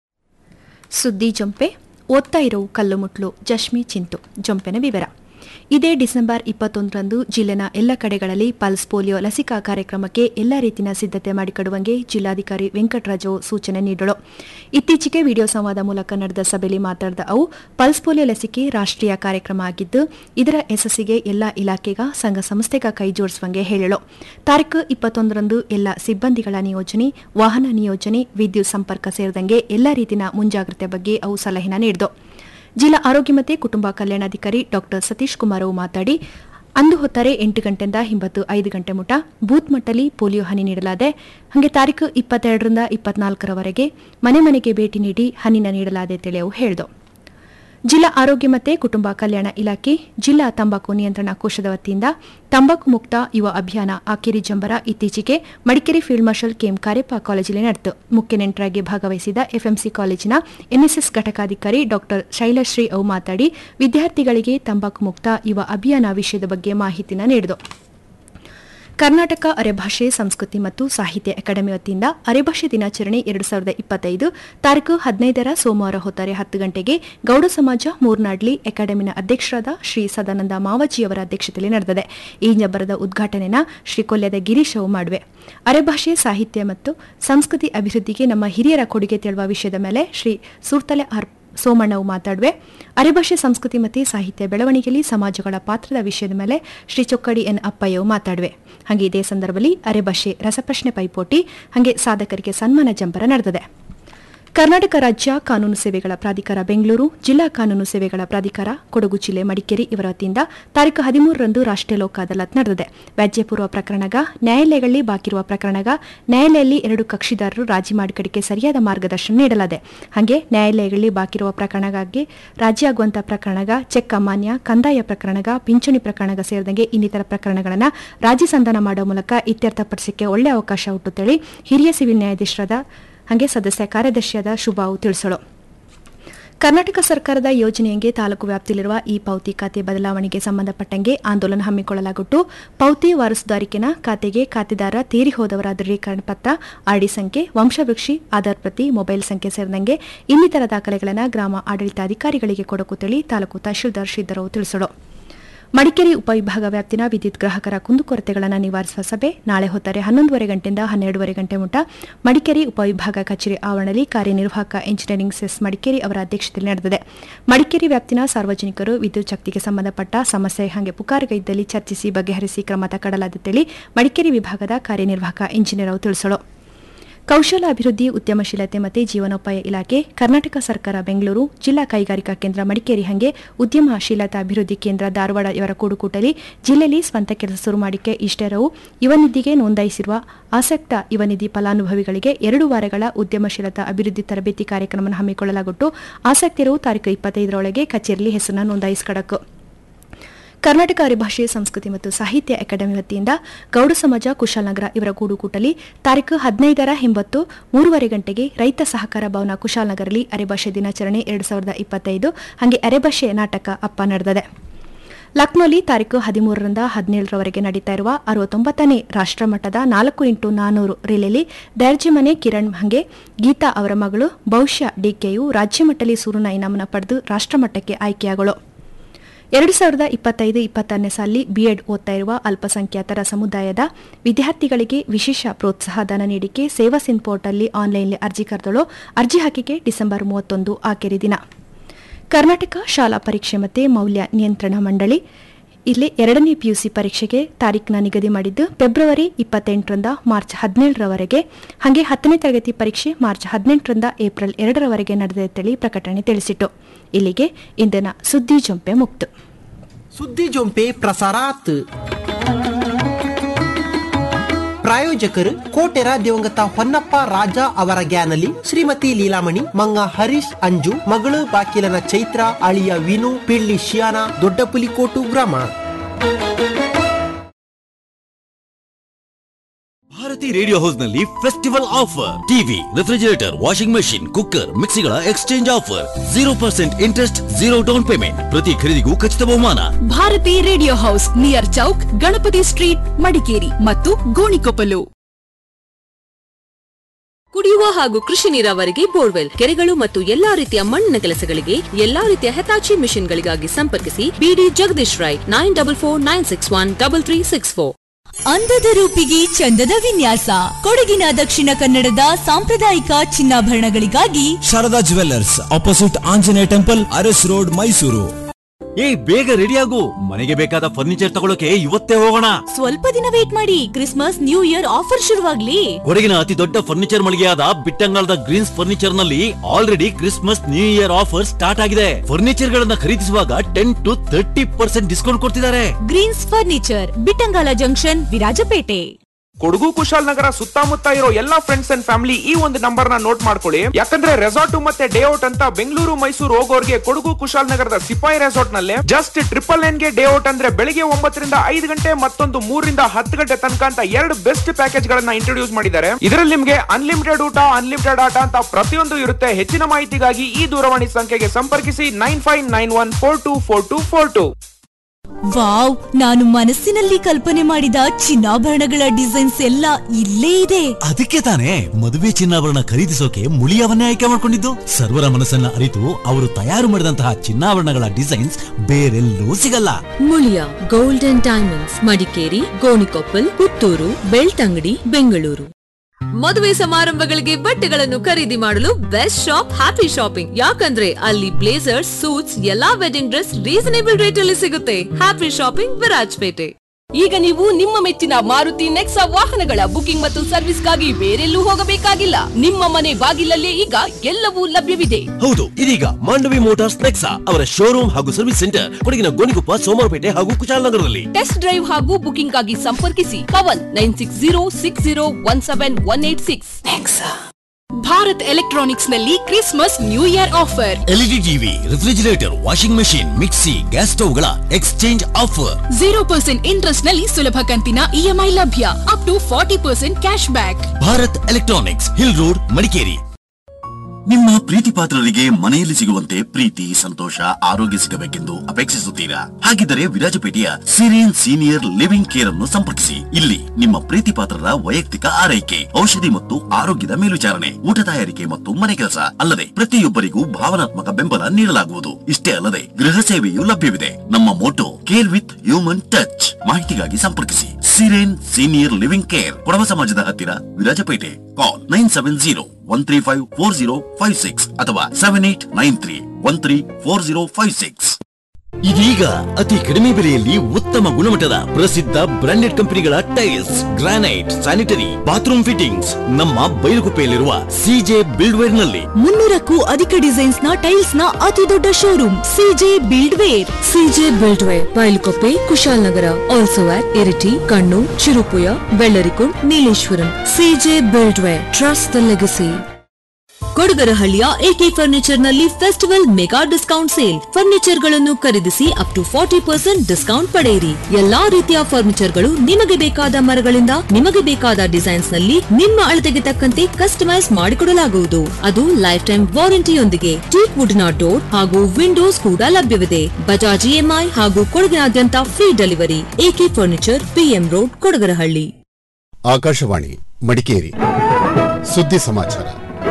ಸುದ್ದಿ ಜೊಂಪೆ ಓದ್ತಾ ಇರೋ ಕಲ್ಲು ಮುಟ್ಲು ಜಶ್ಮಿ ಚಿಂತು ಜೊಂಪೆನ ವಿವರ ಇದೇ ಡಿಸೆಂಬರ್ ಇಪ್ಪತ್ತೊಂದರಂದು ಜಿಲ್ಲೆನ ಎಲ್ಲ ಕಡೆಗಳಲ್ಲಿ ಪಲ್ಸ್ ಪೋಲಿಯೋ ಲಸಿಕಾ ಕಾರ್ಯಕ್ರಮಕ್ಕೆ ಎಲ್ಲ ರೀತಿಯ ಸಿದ್ಧತೆ ಮಾಡಿಕೊಡುವಂಗೆ ಜಿಲ್ಲಾಧಿಕಾರಿ ವೆಂಕಟರಾಜು ಸೂಚನೆ ನೀಡಲು ಇತ್ತೀಚೆಗೆ ವಿಡಿಯೋ ಸಂವಾದ ಮೂಲಕ ನಡೆದ ಸಭೆಯಲ್ಲಿ ಮಾತನಾಡಿದ ಅವು ಪಲ್ಸ್ ಪೋಲಿಯೋ ಲಸಿಕೆ ರಾಷ್ಟ್ರೀಯ ಕಾರ್ಯಕ್ರಮ ಆಗಿದ್ದು ಇದರ ಯಶಸ್ಸಿಗೆ ಎಲ್ಲ ಇಲಾಖೆಗ ಸಂಘ ಸಂಸ್ಥೆಗ ಕೈ ಜೋಡಿಸುವಂಗೆ ಹೇಳಲು ತಾರೀಕು ಇಪ್ಪತ್ತೊಂದರಂದು ಎಲ್ಲ ಸಿಬ್ಬಂದಿಗಳ ನಿಯೋಜನೆ ವಾಹನ ನಿಯೋಜನೆ ವಿದ್ಯುತ್ ಸಂಪರ್ಕ ಸೇರಿದಂಗೆ ಎಲ್ಲ ರೀತಿಯ ಮುಂಜಾಗ್ರತೆ ಬಗ್ಗೆ ಅವು ಸಲಹೆನ ನೀಡಿತು ಜಿಲ್ಲಾ ಆರೋಗ್ಯ ಮತ್ತು ಕುಟುಂಬ ಕಲ್ಯಾಣಾಧಿಕಾರಿ ಡಾಕ್ಟರ್ ಸತೀಶ್ ಕುಮಾರ್ ಅವು ಮಾತಾಡಿ ಅಂದು ಹೊತ್ತಾರೆ ಎಂಟು ಗಂಟೆಯಿಂದ ಹಿಂಬತ್ತು ಐದು ಗಂಟೆ ಮುಟ ಬೂತ್ ಮಟ್ಟಲ್ಲಿ ಪೋಲಿಯೋ ಹನಿ ನೀಡಲಾದೆ ಹಾಗೆ ತಾರೀಕು ಇಪ್ಪತ್ತೆರಡರಿಂದ ಇಪ್ಪತ್ನಾಲ್ಕರವರೆಗೆ ಮನೆ ಮನೆಗೆ ಭೇಟಿ ನೀಡಿ ಹನಿನ ನೀಡಲಾದೆ ತಿಳಿ ಅವು ಹೇಳಿದು ಜಿಲ್ಲಾ ಆರೋಗ್ಯ ಮತ್ತು ಕುಟುಂಬ ಕಲ್ಯಾಣ ಇಲಾಖೆ ಜಿಲ್ಲಾ ತಂಬಾಕು ನಿಯಂತ್ರಣ ಕೋಶದ ವತಿಯಿಂದ ತಂಬಾಕು ಮುಕ್ತ ಯುವ ಅಭಿಯಾನ ಆಕೇರಿ ಜಂಬರ ಇತ್ತೀಚೆಗೆ Madikeri field marshal K M Kariappa ಕಾಲೇಜಿನಲ್ಲಿ ನಡೆಯಿತು ಮುಖ್ಯ ನೆಂಟರಾಗಿ ಭಾಗವಹಿಸಿದ ಎಫ್ಎಂಸಿ ಕಾಲೇಜಿನ ಎನ್ಎಸ್ಎಸ್ ಘಟಕಾಧಿಕಾರಿ ಡಾ ಶೈಲಶ್ರೀ ಅವು ಮಾತಾಡಿ ವಿದ್ಯಾರ್ಥಿಗಳಿಗೆ ತಂಬಾಕು ಮುಕ್ತ ಯುವ ಅಭಿಯಾನ ವಿಷಯದ ಬಗ್ಗೆ ಮಾಹಿತಿನ ನೀಡಿದರು ಕರ್ನಾಟಕ ಅರೆಭಾಷೆ ಸಂಸ್ಕೃತಿ ಮತ್ತು ಸಾಹಿತ್ಯ ಅಕಾಡೆಮಿ ವತಿಯಿಂದ ಅರೆಭಾಷೆ ದಿನಾಚರಣೆ ಎರಡು ಸಾವಿರದ ಇಪ್ಪತ್ತೈದು ತಾರೀಕು ಹದಿನೈದರ ಸೋಮವಾರ ಹೊತ್ತಾರೆ ಹತ್ತು ಗಂಟೆಗೆ ಗೌಡ ಸಮಾಜ ಮೂರ್ನಾಡ್ಲಿ ಅಕಾಡೆಮಿನ ಅಧ್ಯಕ್ಷರಾದ ಶ್ರೀ ಸದಾನಂದ ಮಾವಜಿಯವರ ಅಧ್ಯಕ್ಷತೆಯಲ್ಲಿ ನಡೆದಿದೆ ಈ ಜಬ್ಬರದ ಉದ್ಘಾಟನೆನ ಶ್ರೀ ಕೊಲ್ಯದ ಗಿರೀಶ್ ಅವು ಮಾಡುವೆ ಅರೆಭಾಷೆ ಸಾಹಿತ್ಯ ಮತ್ತು ಸಂಸ್ಕೃತಿ ಅಭಿವೃದ್ಧಿಗೆ ನಮ್ಮ ಹಿರಿಯರ ಕೊಡುಗೆ ತೆಳುವ ವಿಷಯದ ಮೇಲೆ ಶ್ರೀ ಸುರ್ತಲೆ ಆರ್ ಸೋಮಣ್ಣವು ಮಾತಾಡುವೆ ಅರೆಭಾಷೆ ಸಂಸ್ಕೃತಿ ಮತ್ತು ಸಾಹಿತ್ಯ ಬೆಳವಣಿಗೆಯಲ್ಲಿ ಸಮಾಜಗಳ ಪಾತ್ರದ ವಿಷಯದ ಮೇಲೆ ಶ್ರೀ ಚೊಕ್ಕಡಿ ಎನ್ ಅಪ್ಪಯ್ಯವು ಮಾತಾಡುವೆ ಹಾಗೆ ಇದೇ ಸಂದರ್ಭದಲ್ಲಿ ಅರೆಭಾಷೆ ರಸಪ್ರಶ್ನೆ ಪೈಪೋಟಿ ಹಾಗೆ ಸಾಧಕರಿಗೆ ಸನ್ಮಾನ ಜಂಪರ ನಡೆದಿದೆ ಕರ್ನಾಟಕ ರಾಜ್ಯ ಕಾನೂನು ಸೇವೆಗಳ ಪ್ರಾಧಿಕಾರ ಬೆಂಗಳೂರು ಜಿಲ್ಲಾ ಕಾನೂನು ಸೇವೆಗಳ ಪ್ರಾಧಿಕಾರ ಕೊಡಗು ಜಿಲ್ಲೆ ಮಡಿಕೇರಿ ಇವರ ವತಿಯಿಂದ ತಾರೀಕು ಹದಿಮೂರರಂದು ರಾಷ್ಟ್ರೀಯ ಲೋಕ ಅದಾಲತ್ ನಡೆದಿದೆ ವ್ಯಾಜ್ಯಪೂರ್ವ ಪ್ರಕರಣಗ ನ್ಯಾಯಾಲಯಗಳಲ್ಲಿ ಬಾಕಿರುವ ಪ್ರಕರಣಗ ನ್ಯಾಯಾಲಯದಲ್ಲಿ ಎರಡು ಕಕ್ಷಿದಾರರು ರಾಜಿ ಮಾಡಿಕಡಿಕೆ ಸರಿಯಾದ ಮಾರ್ಗದರ್ಶನ ನೀಡಲಾದೆ ಹಾಗೆ ನ್ಯಾಯಾಲಯಗಳಲ್ಲಿ ಬಾಕಿರುವ ಪ್ರಕರಣಗಾಗಿ ರಾಜಿ ಆಗುವಂತಹ ಪ್ರಕರಣಗ ಚೆಕ್ ಅಮಾನ್ಯ ಕಂದಾಯ ಪ್ರಕರಣಗ ಪಿಂಚಣಿ ಪ್ರಕರಣಗ ಸೇರಿದಂಗೆ ಇನ್ನಿತರ ಪ್ರಕರಣಗಳನ್ನು ರಾಜಿ ಸಂಧಾನ ಮಾಡುವ ಮೂಲಕ ಇತ್ಯರ್ಥಪಡಿಸಕ್ಕೆ ಒಳ್ಳೆ ಅವಕಾಶ ಹುಟ್ಟುತ್ತೇಳಿ ಹಿರಿಯ ಸಿವಿಲ್ ನ್ಯಾಯಾಧೀಶರಾದ ಹಾಗೆ ಸದಸ್ಯ ಕಾರ್ಯದರ್ಶಿಯಾದ ಶುಭಾವು ತಿಳಿಸಳು ಕರ್ನಾಟಕ ಸರ್ಕಾರದ ಯೋಜನೆಯಂಗೆ ತಾಲೂಕು ವ್ಯಾಪ್ತಿಯಲ್ಲಿರುವ ಈ ಪೌತಿ ಖಾತೆ ಬದಲಾವಣೆಗೆ ಸಂಬಂಧಪಟ್ಟಂಗೆ ಆಂದೋಲನ ಹಮ್ಮಿಕೊಳ್ಳಲಾಗುಟ್ಟು ಪೌತಿ ವಾರಸುದಾರಿಕೆನ ಖಾತೆಗೆ ಖಾತೆದಾರ ತೀರಿ ಹೋದವರ ದೃಢೀಕರಣ ಪತ್ರ ಆರ್ಡಿ ಸಂಖ್ಯೆ ವಂಶವೃಕ್ಷಿ ಆಧಾರ್ ಪ್ರತಿ ಮೊಬೈಲ್ ಸಂಖ್ಯೆ ಸೇರಿದಂಗೆ ಇನ್ನಿತರ ದಾಖಲೆಗಳನ್ನು ಗ್ರಾಮ ಆಡಳಿತಾಧಿಕಾರಿಗಳಿಗೆ ಕೊಡಕುತ್ತೇಳಿ ತಾಲೂಕು ತಹಶೀಲ್ದಾರ್ ಶ್ರೀಧರವು ತಿಳಿಸಳು ಮಡಿಕೇರಿ ಉಪವಿಭಾಗ ವ್ಯಾಪ್ತಿನ ವಿದ್ಯುತ್ ಗ್ರಾಹಕರ ಕುಂದುಕೊರತೆಗಳನ್ನು ನಿವಾರಿಸುವ ಸಭೆ ನಾಳೆ ಹೊತ್ತಾರೆ ಹನ್ನೊಂದುವರೆ ಗಂಟೆಯಿಂದ ಹನ್ನೆರಡುವರೆ ಗಂಟೆ ಮುಟ ಮಡಿಕೇರಿ ಉಪವಿಭಾಗ ಕಚೇರಿ ಆವರಣದಲ್ಲಿ ಕಾರ್ಯನಿರ್ವಾಹಕ ಎಂಜಿನಿಯರಿಂಗ್ ಸೆಸ್ ಮಡಿಕೇರಿ ಅವರ ಅಧ್ಯಕ್ಷತೆಯಲ್ಲಿ ನಡೆದಿದೆ ಮಡಿಕೇರಿ ವ್ಯಾಪ್ತಿನ ಸಾರ್ವಜನಿಕರು ವಿದ್ಯುತ್ ಶಕ್ತಿಗೆ ಸಂಬಂಧಪಟ್ಟ ಸಮಸ್ಯೆ ಹಾಗೆ ಪುಕಾರುಗ ಇದ್ದಲ್ಲಿ ಚರ್ಚಿಸಿ ಬಗೆಹರಿಸಿ ಕ್ರಮ ತಗೊಳ್ಳಲಾಗುತ್ತೇಳಿ ಮಡಿಕೇರಿ ವಿಭಾಗದ ಕಾರ್ಯನಿರ್ವಾಹಕ ಇಂಜಿನಿಯರ್ ಅವರು ತಿಳಿಸಲು ಕೌಶಲ ಅಭಿವೃದ್ಧಿ ಉದ್ಯಮಶೀಲತೆ ಮತ್ತು ಜೀವನೋಪಾಯ ಇಲಾಖೆ ಕರ್ನಾಟಕ ಸರ್ಕಾರ ಬೆಂಗಳೂರು ಜಿಲ್ಲಾ ಕೈಗಾರಿಕಾ ಕೇಂದ್ರ ಮಡಿಕೇರಿ ಹಂಗೆ ಉದ್ಯಮಶೀಲತಾ ಅಭಿವೃದ್ಧಿ ಕೇಂದ್ರ ಧಾರವಾಡ ಇವರ ಕೂಡುಕೂಟಲಿ ಜಿಲ್ಲೆಯಲ್ಲಿ ಸ್ವಂತ ಕೆಲಸ ಶುರು ಮಾಡಿಕೆ ಇಷ್ಟರವು ಯುವನಿಧಿಗೆ ನೋಂದಾಯಿಸಿರುವ ಆಸಕ್ತ ಯುವನಿಧಿ ಫಲಾನುಭವಿಗಳಿಗೆ ಎರಡು ವಾರಗಳ ಉದ್ಯಮಶೀಲತಾ ಅಭಿವೃದ್ಧಿ ತರಬೇತಿ ಕಾರ್ಯಕ್ರಮವನ್ನು ಹಮ್ಮಿಕೊಳ್ಳಲಾಗುಟ್ಟು ಆಸಕ್ತಿರು ತಾರೀಕು ಇಪ್ಪತ್ತೈದರೊಳಗೆ ಕಚೇರಿಯಲ್ಲಿ ಹೆಸರನ್ನು ನೋಂದಾಯಿಸಿಕೊಡಕು ಕರ್ನಾಟಕ ಅರಿಭಾಷೆ ಸಂಸ್ಕೃತಿ ಮತ್ತು ಸಾಹಿತ್ಯ ಅಕಾಡೆಮಿ ವತಿಯಿಂದ ಗೌಡ ಸಮಾಜ ಕುಶಾಲನಗರ ಇವರ ಗೂಡುಕೂಟಲಿ ತಾರೀಕು ಹದಿನೈದರ ಹಿಂಬತ್ತು ಮೂರುವರೆ ಗಂಟೆಗೆ ರೈತ ಸಹಕಾರ ಭವನ ಕುಶಾಲನಗರಲ್ಲಿ ಅರೆಭಾಷೆ ದಿನಾಚರಣೆ ಎರಡು ಸಾವಿರದ ಇಪ್ಪತ್ತೈದು ಹಾಗೆ ಅರೆಭಾಷೆ ನಾಟಕ ಅಪ್ಪ ನಡೆದಿದೆ ಲಕ್ನೋಲಿ ತಾರೀಕು ಹದಿಮೂರರಿಂದ ಹದಿನೇಳರವರೆಗೆ ನಡೀತಾ ಇರುವ ಅರವತ್ತೊಂಬತ್ತನೇ ರಾಷ್ಟ್ರಮಟ್ಟದ ನಾಲ್ಕು ಇಂಟು ನಾನೂರು ರಿಲೆಯಲ್ಲಿ ದರ್ಜೆಮನೆ ಕಿರಣ್ ಹಂಗೆ ಗೀತಾ ಅವರ ಮಗಳು ಬಹುಶಃ ಡಿಕೆಯು ರಾಜ್ಯಮಟ್ಟದಲ್ಲಿ ಸೂರ್ಯನ ಇನಾಮನ ಪಡೆದು ರಾಷ್ಟ್ರಮಟ್ಟಕ್ಕೆ ಆಯ್ಕೆಯಾಗಳು ಎರಡು ಸಾವಿರದ ಇಪ್ಪತ್ತೈದು ಇಪ್ಪತ್ತಾರನೇ ಸಾಲಿ ಬಿಎಡ್ ಓದ್ತಾ ಇರುವ ಅಲ್ಪಸಂಖ್ಯಾತರ ಸಮುದಾಯದ ವಿದ್ಯಾರ್ಥಿಗಳಿಗೆ ವಿಶೇಷ ಪ್ರೋತ್ಸಾಹಧನ ನೀಡಿಕೆ ಸೇವಾ ಸಿನ್ ಪೋರ್ಟಲ್ಲಿ ಆನ್ಲೈನ್ಲಿ ಅರ್ಜಿ ಕರೆದಳು ಅರ್ಜಿ ಹಾಕಿಕೆ ಡಿಸೆಂಬರ್ ಮೂವತ್ತೊಂದು ಆಖರಿ ದಿನ ಕರ್ನಾಟಕ ಶಾಲಾ ಪರೀಕ್ಷೆ ಮತ್ತು ಮೌಲ್ಯ ನಿಯಂತ್ರಣ ಮಂಡಳಿ ಇಲ್ಲಿ ಎರಡನೇ ಪಿಯುಸಿ ಪರೀಕ್ಷೆಗೆ ತಾರೀಖನ್ನ ನಿಗದಿ ಮಾಡಿದ್ದು ಫೆಬ್ರವರಿ ಇಪ್ಪತ್ತೆಂಟರಿಂದ ಮಾರ್ಚ್ ಹದಿನೇಳರವರೆಗೆ ಹಾಗೆ ಹತ್ತನೇ ತರಗತಿ ಪರೀಕ್ಷೆ ಮಾರ್ಚ್ ಹದಿನೆಂಟರಿಂದ ಏಪ್ರಿಲ್ ಎರಡರವರೆಗೆ ನಡೆದಿದೆ ಪ್ರಕಟಣೆ ತಿಳಿಸಿತು ಇಲ್ಲಿಗೆ ಇಂದಿನ ಸುದ್ದಿ ಜೊಂಪೆ ಮುಕ್ತು ಸುದ್ದಿ ಜೊಂಪೆ ಪ್ರಸಾರಾತ್ ಪ್ರಾಯೋಜಕರು ಕೋಟೆರ ದಿವಂಗತ ಹೊನ್ನಪ್ಪ ರಾಜ ಅವರ ಗ್ಯಾನಲಿ ಶ್ರೀಮತಿ ಲೀಲಾಮಣಿ ಮಂಗ ಹರೀಶ್ ಅಂಜು ಮಗಳು ಬಾಕಿಲನ ಚೈತ್ರ ಅಳಿಯ ವಿನು ಪಿಳ್ಳಿ ಶಿಯಾನ ದೊಡ್ಡಪುಲಿಕೋಟು ಗ್ರಾಮ ಭಾರತಿ ರೇಡಿಯೋ ಹೌಸ್ ನಲ್ಲಿ festival offer TV refrigerator washing machine cooker ಮಿಕ್ಸಿಗಳ exchange offer zero percent interest zero down payment ಪ್ರತಿ ಖರೀದಿಗೂ ಖಚಿತ ಬಹುಮಾನ Bharati radio house near chowk Ganapati street Madikeri ಮತ್ತು ಗೋಣಿಕೊಪ್ಪಲು ಕುಡಿಯುವ ಹಾಗೂ ಕೃಷಿ ನೀರಾವರಿಗೆ ಬೋರ್ವೆಲ್ ಕೆರೆಗಳು ಮತ್ತು ಎಲ್ಲಾ ರೀತಿಯ ಮಣ್ಣಿನ ಕೆಲಸಗಳಿಗೆ ಎಲ್ಲಾ ರೀತಿಯ ಹೆತಾಚಿ ಮಿಷನ್ಗಳಿಗಾಗಿ ಸಂಪರ್ಕಿಸಿ ಬಿಡಿ Jagadish Rai nine double four nine six one double three six four ಅಂದದ ರೂಪಿಗೆ ಚಂದದ ವಿನ್ಯಾಸ ಕೊಡಗಿನ ದಕ್ಷಿಣ ಕನ್ನಡದ ಸಾಂಪ್ರದಾಯಿಕ ಚಿನ್ನಾಭರಣಗಳಿಗಾಗಿ Sharada jewellers opposite Anjaneya temple Aras road Mysuru ಏ ಬೇಗ ರೆಡಿ ಆಗು ಮನೆಗೆ ಬೇಕಾದ ಫರ್ನಿಚರ್ ತಗೊಳಕ್ಕೆ ಇವತ್ತೇ ಹೋಗೋಣ ಸ್ವಲ್ಪ ದಿನ ವೇಟ್ ಮಾಡಿ ಕ್ರಿಸ್ಮಸ್ ನ್ಯೂ ಇಯರ್ ಆಫರ್ ಶುರುವಾಗ್ಲಿ ಕೊಡಗಿನ ಅತಿ ದೊಡ್ಡ ಫರ್ನಿಚರ್ ಮಳಿಗೆಯಾದ ಬಿಟ್ಟಂಗಾಲದ ಗ್ರೀನ್ಸ್ ಫರ್ನಿಚರ್ ನಲ್ಲಿ already Christmas new year offer start ಆಗಿದೆ ಫರ್ನಿಚರ್ ಗಳನ್ನ ಖರೀದಿಸುವಾಗ ten to thirty percent discount ಕೊಡ್ತಿದ್ದಾರೆ Greens furniture Bittangala junction Virajpet Kodagu Kushalnagar ಸುತ್ತಮುತ್ತ ಇರೋ ಎಲ್ಲಾ ಫ್ರೆಂಡ್ಸ್ ಅಂಡ್ ಫ್ಯಾಮಿಲಿ ಈ ಒಂದು ನಂಬರ್ ನ ನೋಟ್ ಮಾಡ್ಕೊಳ್ಳಿ ಯಾಕಂದ್ರೆ ರೆಸಾರ್ಟ್ ಮತ್ತೆ ಡೇ ಔಟ್ ಅಂತ ಬೆಂಗಳೂರು ಮೈಸೂರು ಹೋಗೋರ್ಗೆ ಕೊಡಗು ಕುಶಾಲನಗರದ ಸಿಪಾಯಿ ರೆಸಾರ್ಟ್ ನಲ್ಲಿ ಜಸ್ಟ್ ಟ್ರಿಪಲ್ ನೈನ್ ಗೆ ಡೇ ಔಟ್ ಅಂದ್ರೆ ಬೆಳಿಗ್ಗೆ ಒಂಬತ್ತರಿಂದ ಐದು ಗಂಟೆ ಮತ್ತೊಂದು ಮೂರರಿಂದ ಹತ್ತು ಗಂಟೆ ತನಕ ಅಂತ ಎರಡು ಬೆಸ್ಟ್ ಪ್ಯಾಕೇಜ್ ಗಳನ್ನ ಇಂಟ್ರೊಡ್ಯೂಸ್ ಮಾಡಿದ್ದಾರೆ ಇದರಲ್ಲಿ ನಿಮ್ಗೆ ಅನ್ಲಿಮಿಟೆಡ್ ಊಟ ಅನ್ಲಿಮಿಟೆಡ್ ಆಟ ಅಂತ ಪ್ರತಿಯೊಂದು ಇರುತ್ತೆ ಹೆಚ್ಚಿನ ಮಾಹಿತಿಗಾಗಿ ಈ ದೂರವಾಣಿ ಸಂಖ್ಯೆಗೆ ಸಂಪರ್ಕಿಸಿ nine five nine one four two four two four two wow ನಾನು ಮನಸ್ಸಿನಲ್ಲಿ ಕಲ್ಪನೆ ಮಾಡಿದ ಚಿನ್ನಾಭರಣಗಳ ಡಿಸೈನ್ಸ್ ಎಲ್ಲ ಇಲ್ಲೇ ಇದೆ ಅದಕ್ಕೆ ತಾನೇ ಮದುವೆ ಚಿನ್ನಾಭರಣ ಖರೀದಿಸೋಕೆ ಮುಳಿಯವನ್ನೇ ಆಯ್ಕೆ ಮಾಡಿಕೊಂಡಿದ್ದು ಸರ್ವರ ಮನಸ್ಸನ್ನ ಅರಿತು ಅವರು ತಯಾರು ಮಾಡಿದಂತಹ ಚಿನ್ನಾಭರಣಗಳ ಡಿಸೈನ್ಸ್ ಬೇರೆಲ್ಲೂ ಸಿಗಲ್ಲ Muliya gold and diamonds Madikeri Gonikoppal Puttur Belthangady Bengaluru ಮದುವೆ ಸಮಾರಂಭಗಳಿಗೆ ಬಟ್ಟೆಗಳನ್ನು ಖರೀದಿ ಮಾಡಲು ಬೆಸ್ಟ್ ಶಾಪ್ ಹ್ಯಾಪಿ ಶಾಪಿಂಗ್ ಯಾಕಂದ್ರೆ ಅಲ್ಲಿ ಬ್ಲೇಸರ್ಸ್ ಸೂಟ್ಸ್ ಎಲ್ಲಾ ವೆಡ್ಡಿಂಗ್ ಡ್ರೆಸ್ ರೀಸನೇಬಲ್ ರೇಟ್ ಅಲ್ಲಿ ಸಿಗುತ್ತೆ ಹ್ಯಾಪಿ ಶಾಪಿಂಗ್ ವಿರಾಜ್ಪೇಟೆ ಈಗ ನೀವು ನಿಮ್ಮ ಮೆಚ್ಚಿನ ಮಾರುತಿ ನೆಕ್ಸಾ ವಾಹನಗಳ ಬುಕಿಂಗ್ ಮತ್ತು ಸರ್ವಿಸ್ಗಾಗಿ ಬೇರೆಲ್ಲೂ ಹೋಗಬೇಕಾಗಿಲ್ಲ ನಿಮ್ಮ ಮನೆ ಬಾಗಿಲಲ್ಲೇ ಈಗ ಎಲ್ಲವೂ ಲಭ್ಯವಿದೆ ಹೌದು ಇದೀಗ ಮಾಂಡವಿ ಮೋಟಾರ್ಸ್ ನೆಕ್ಸಾ ಅವರ ಶೋರೂಮ್ ಹಾಗೂ ಸರ್ವಿಸ್ ಸೆಂಟರ್ ಕೊಡಗಿನ ಗೋಣಿಕೊಪ್ಪ ಸೋಮವಾರಪೇಟೆ ಹಾಗೂ ಕುಶಾಲನಗರದಲ್ಲಿ ಟೆಸ್ಟ್ ಡ್ರೈವ್ ಹಾಗೂ ಬುಕಿಂಗ್ ಆಗಿ ಸಂಪರ್ಕಿಸಿ Pavan nine six zero six zero one seven one eight six Bharat electronics ನಲ್ಲಿ Christmas new year offer LED TV refrigerator washing machine mixie gas ಸ್ಟವ್ಗಳ exchange offer zero percent interest ನಲ್ಲಿ ಸುಲಭ ಕಂತಿನ ಇಎಂಐ ಲಭ್ಯ up to forty percent cash back Bharat electronics hill road Madikeri ನಿಮ್ಮ ಪ್ರೀತಿ ಪಾತ್ರರಿಗೆ ಮನೆಯಲ್ಲಿ ಸಿಗುವಂತೆ ಪ್ರೀತಿ ಸಂತೋಷ ಆರೋಗ್ಯ ಸಿಗಬೇಕೆಂದು ಅಪೇಕ್ಷಿಸುತ್ತೀರಾ ಹಾಗಿದ್ದರೆ ವಿರಾಜಪೇಟೆಯ ಸಿರಿಯನ್ ಸೀನಿಯರ್ ಲಿವಿಂಗ್ ಕೇರ್ ಅನ್ನು ಸಂಪರ್ಕಿಸಿ ಇಲ್ಲಿ ನಿಮ್ಮ ಪ್ರೀತಿ ಪಾತ್ರರ ವೈಯಕ್ತಿಕ ಆರೈಕೆ ಔಷಧಿ ಮತ್ತು ಆರೋಗ್ಯದ ಮೇಲ್ವಿಚಾರಣೆ ಊಟ ತಯಾರಿಕೆ ಮತ್ತು ಮನೆ ಕೆಲಸ ಅಲ್ಲದೆ ಪ್ರತಿಯೊಬ್ಬರಿಗೂ ಭಾವನಾತ್ಮಕ ಬೆಂಬಲ ನೀಡಲಾಗುವುದು ಇಷ್ಟೇ ಅಲ್ಲದೆ ಗೃಹ ಸೇವೆಯೂ ಲಭ್ಯವಿದೆ ನಮ್ಮ motto care with human touch ಮಾಹಿತಿಗಾಗಿ ಸಂಪರ್ಕಿಸಿ serene senior living care Kodava ಸಮಾಜದ ಹತ್ತಿರ Virajpet call nine seven zero one three five four zero five six ಅಥವಾ seven eight nine three one three four zero five six ಇದೀಗ ಅತಿ ಕಡಿಮೆ ಬೆಲೆಯಲ್ಲಿ ಉತ್ತಮ ಗುಣಮಟ್ಟದ ಪ್ರಸಿದ್ಧ ಬ್ರಾಂಡೆಡ್ ಕಂಪನಿಗಳ tiles granite sanitary bathroom fittings ನಮ್ಮ ಬೈಲುಗುಪ್ಪೆಯಲ್ಲಿರುವ ಸಿಜೆ ಬಿಲ್ಡ್ವೇರ್ ನಲ್ಲಿ ಮುನ್ನೂರಕ್ಕೂ ಅಧಿಕ ಡಿಸೈನ್ಸ್ ನ ಟೈಲ್ಸ್ ನ ಅತಿ ದೊಡ್ಡ showroom CJ buildware CJ buildware Bylakuppe Kushalnagar also at Iritty Kannur Cherupuzha Vellarikundu Nileshwaram CJ buildware trust the legacy ಕೊಡಗರಹಳ್ಳಿಯ ಎಕೆ ಫರ್ನಿಚರ್ ನಲ್ಲಿ festival mega discount sale furniture ಗಳನ್ನು ಖರೀದಿಸಿ up to forty percent discount ಪಡೆಯಿರಿ ಎಲ್ಲಾ ರೀತಿಯ ಫರ್ನಿಚರ್ ಗಳು ನಿಮಗೆ ಬೇಕಾದ ಮರಗಳಿಂದ ನಿಮಗೆ ಬೇಕಾದ ಡಿಸೈನ್ಸ್ ನಲ್ಲಿ ನಿಮ್ಮ ಅಳತೆಗೆ ತಕ್ಕಂತೆ ಕಸ್ಟಮೈಸ್ ಮಾಡಿಕೊಡಲಾಗುವುದು ಅದು ಲೈಫ್ ಟೈಮ್ ವಾರಂಟಿಯೊಂದಿಗೆ ಟೀಕ್ ವುಡ್ ನ ಡೋರ್ ಹಾಗೂ ವಿಂಡೋಸ್ ಕೂಡ ಲಭ್ಯವಿದೆ ಬಜಾಜ್ ಇಎಂಐ ಹಾಗೂ ಕೊಡಗಿನಾದ್ಯಂತ free delivery AK furniture PM road Kodagarahalli Akashvani Madikeri ಸುದ್ದಿ ಸಮಾಚಾರ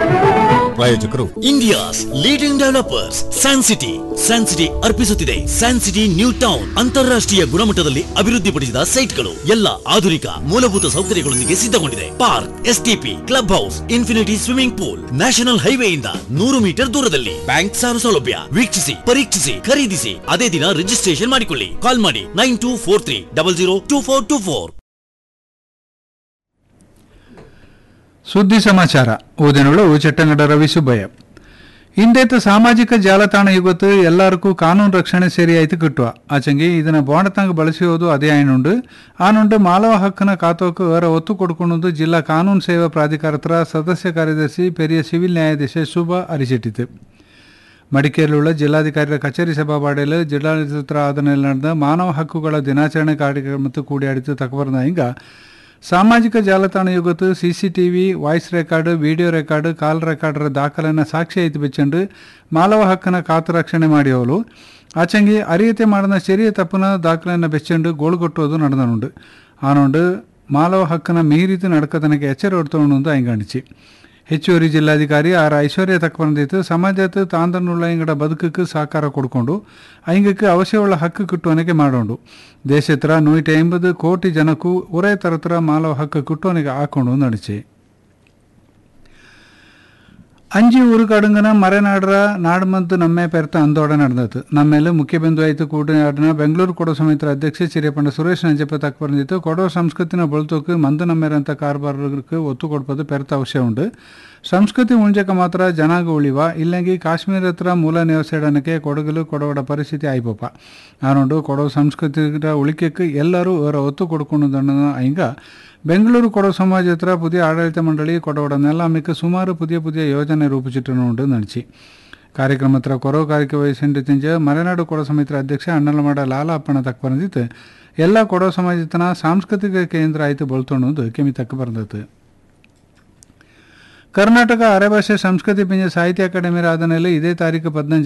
ಪ್ರಾಯೋಜಕರು India's leading developers San City San City ಅರ್ಪಿಸುತ್ತಿದೆ ಸ್ಯಾನ್ ಸಿಟಿ ನ್ಯೂ ಟೌನ್ ಅಂತಾರಾಷ್ಟ್ರೀಯ ಗುಣಮಟ್ಟದಲ್ಲಿ ಅಭಿವೃದ್ಧಿಪಡಿಸಿದ ಸೈಟ್ಗಳು ಎಲ್ಲ ಆಧುನಿಕ ಮೂಲಭೂತ ಸೌಕರ್ಯಗಳೊಂದಿಗೆ ಸಿದ್ಧಗೊಂಡಿದೆ park STP club house infinity swimming pool national ಹೈವೇಯಿಂದ ನೂರು ಮೀಟರ್ ದೂರದಲ್ಲಿ ಬ್ಯಾಂಕ್ ಸಾಲ ಸೌಲಭ್ಯ ವೀಕ್ಷಿಸಿ ಪರೀಕ್ಷಿಸಿ ಖರೀದಿಸಿ ಅದೇ ದಿನ ರಿಜಿಸ್ಟ್ರೇಷನ್ ಮಾಡಿಕೊಳ್ಳಿ ಕಾಲ್ ಮಾಡಿ nine two four three double zero two four two four ಸುದ್ದಿ ಸಮಾಚಾರ ಓದಿನಳು ಚೆಟ್ಟಂಗಡ ರವಿ ಸುಬ್ಬಯ್ಯ ಇಂದೇತ ಸಾಮಾಜಿಕ ಜಾಲತಾಣ ಯುಗತ್ತು ಎಲ್ಲರಿಗೂ ಕಾನೂನು ರಕ್ಷಣೆ ಸರಿಯಾಯ್ತು ಕಿಟ್ಟುವ ಆಚಂಗೆ ಇದನ್ನ ಬಾಂಡತಂಗ ಬಳಸಿಯೋದು ಅದೇ ಆಯ್ನುಂಡು ಆನುಂಡು ಮಾನವ ಹಕ್ಕನ ಕಾತೋಕು ಅವರ ಒತ್ತು ಕೊಡ್ಕೊಂಡು ಜಿಲ್ಲಾ ಕಾನೂನು ಸೇವಾ ಪ್ರಾಧಿಕಾರತ್ರ ಸದಸ್ಯ ಕಾರ್ಯದರ್ಶಿ ಪೆರಿಯ ಸಿವಿಲ್ ನ್ಯಾಯಾಧೀಶ ಶುಭ ಅರಿಸಿಟ್ಟಿತು ಮಡಿಕೇರಿಯುಳ್ಳ ಜಿಲ್ಲಾಧಿಕಾರಿಗಳ ಕಚೇರಿ ಸಭಾವಾಡಿಯಲ್ಲಿ ಜಿಲ್ಲಾಡಳಿತ ಆದನಲ್ಲಿ ನಡೆದ ಮಾನವ ಹಕ್ಕುಗಳ ದಿನಾಚರಣೆ ಕಾರ್ಯಕ್ರಮತ್ತು ಕೂಡಿಯಾಡಿತು ತಕಬರ್ನ ಹಿಂಗ ಸಾಮಾಜಿಕ ಜಾಲತಾಣ ಯುಗತ್ತು C C T V voice record video record call ರೆಕಾರ್ಡರ ದಾಖಲೆನ ಸಾಕ್ಷಿ ಐತು ಬೆಚ್ಚಂಡು ಮಾನವ ಹಕ್ಕನ ಕಾತು ರಕ್ಷಣೆ ಮಾಡಿಯವಳು ಆಚಂಗಿ ಅರಿಯತೆ ಮಾಡಿದ ಚೆರಿಯ ತಪ್ಪನ ದಾಖಲೆಯನ್ನು ಬೆಚ್ಚಂಡು ಗೋಳುಗೊಟ್ಟೋದು ನಡೆದನುಂಡು ಆನೊಂಡು ಮಾನವ ಹಕ್ಕನ ಮೀರಿತು ನಡ್ಕತನಕ್ಕೆ ಎಚ್ಚರ ಹೊಡ್ತೊಂಡು ಅಂತ ಅಂಗಾಣಿಸಿ ಹೆಚ್ಚುವರಿ ಜಿಲ್ಲಾಧಿಕಾರಿ ಆರ್ ಐಶ್ವರ್ಯ ತಕ್ಕ ಬಂದಿತ್ತು ಸಮಾಜದ ತಾಂದನ್ನುಳ್ಳ ಇಂಗಡ ಬದುಕಕ್ಕೆ ಸಹಕಾರ ಕೊಡ್ಕೊಂಡು ಐಂಗಕ್ಕೆ ಅವಶ್ಯವುಳ್ಳ ಹಕ್ಕು ಕಿಟ್ಟುವನಿಗೆ ಮಾಡೋಂಡು ದೇಶತ್ರ ನೂಟ ಎಂಬತ್ತು ಕೋಟಿ ಜನಕ್ಕೂ ಒರೇ ತರತರ ಮಾಲವ ಹಕ್ಕು ಕಿಟ್ಟುವನಿಗೆ ಹಾಕೊಂಡು ನಡೆಸಿ ಅಂಜಿ ಊರುಗಡುಂಗನ ಮರೆನಾಡರ ನಾಡ್ಮಂತು ನಮ್ಮೆ ಪೆರ್ತ ಅಂದೋಡ ನಡೆದತ್ತು ನಮ್ಮೇಲೆ ಮುಖ್ಯ ಬಿಂದು ಆಯ್ತು ಕೂಟನಾಡಿನ ಬೆಂಗಳೂರು ಕೊಡೋ ಸಮಿತಿಯ ಅಧ್ಯಕ್ಷ ಚಿರೇಪಂಡ ಸುರೇಶ್ ನಂಜಪ್ಪ ತಕ್ಕ ಬಂದಿತ್ತು ಕೊಡೋ ಸಂಸ್ಕೃತಿನ ಬಳತೋಕೆ ಮಂದು ನಮ್ಮೆರಂತ ಕಾರ್ಬಾರಕ್ಕೆ ಒತ್ತು ಕೊಡ್ಬೋದು ಪೆರ್ತ ಅವಶ್ಯ ಉಂಟು ಸಂಸ್ಕೃತಿ ಉಂಜಕ ಮಾತ್ರ ಜನಾಗ ಉಳಿವ ಇಲ್ಲಂಗಿ ಕಾಶ್ಮೀರ ಹತ್ರ ಮೂಲ ನಿವಾಸಿಡನಕ್ಕೆ ಕೊಡಗಲು ಕೊಡವಡ ಪರಿಸ್ಥಿತಿ ಆಯ್ಪಪ್ಪ ಆನೊಂಡು ಕೊಡೋ ಸಂಸ್ಕೃತಿರ ಉಳಿಕೆಕ್ಕೆ ಎಲ್ಲರೂ ಅವರ ಒತ್ತು ಕೊಡ್ಕೊಂಡು ಹಿಂಗ ಬೆಂಗಳೂರು ಕೊಡೋ ಸಮಾಜ ಹತ್ರ പുതിയ ಆಡಳಿತ ಮಂಡಳಿ ಕೊಡವಡ ನೆಲ್ಲಾಮಿಕ್ಕೆ ಸುಮಾರು പുതിയ പുതിയ ಯೋಜನೆ ರೂಪಿಸಿಟ್ಟುಕೊಂಡು ನಡೆಸಿ ಕಾರ್ಯಕ್ರಮತ್ರ ಕೊರೋ ಕಾರ್ಯಕ್ಕೆ ವಹಿಸಿಂಡು ತಿಂಜ ಮಲೆನಾಡು ಕೊಡೋ ಸಮಿತಿಯ ಅಧ್ಯಕ್ಷ ಅಣ್ಣಲಮಾಡ ಲಾಲ ಅಪ್ಪಣ ತಕ್ಕ ಬಂದಿತ್ತು ಎಲ್ಲ ಕೊಡೋ ಸಮಾಜತನ ಸಾಂಸ್ಕೃತಿಕ ಕೇಂದ್ರ ಆಯ್ತು ಬಳ್ತೊಣ್ಣದು ಕೆಮಿ ತಕ್ಕ ಬಂದತ್ತು ಕರ್ನಾಟಕ ಅರೆಭಾಷೆ ಸಂಸ್ಕೃತಿ ಪಿಂಜ ಸಾಹಿತ್ಯ ಅಕಾಡೆಮಿ ಆದನೆಲೆ ಇದೇ ತಾರೀಕು ಪದ್ನಂಜು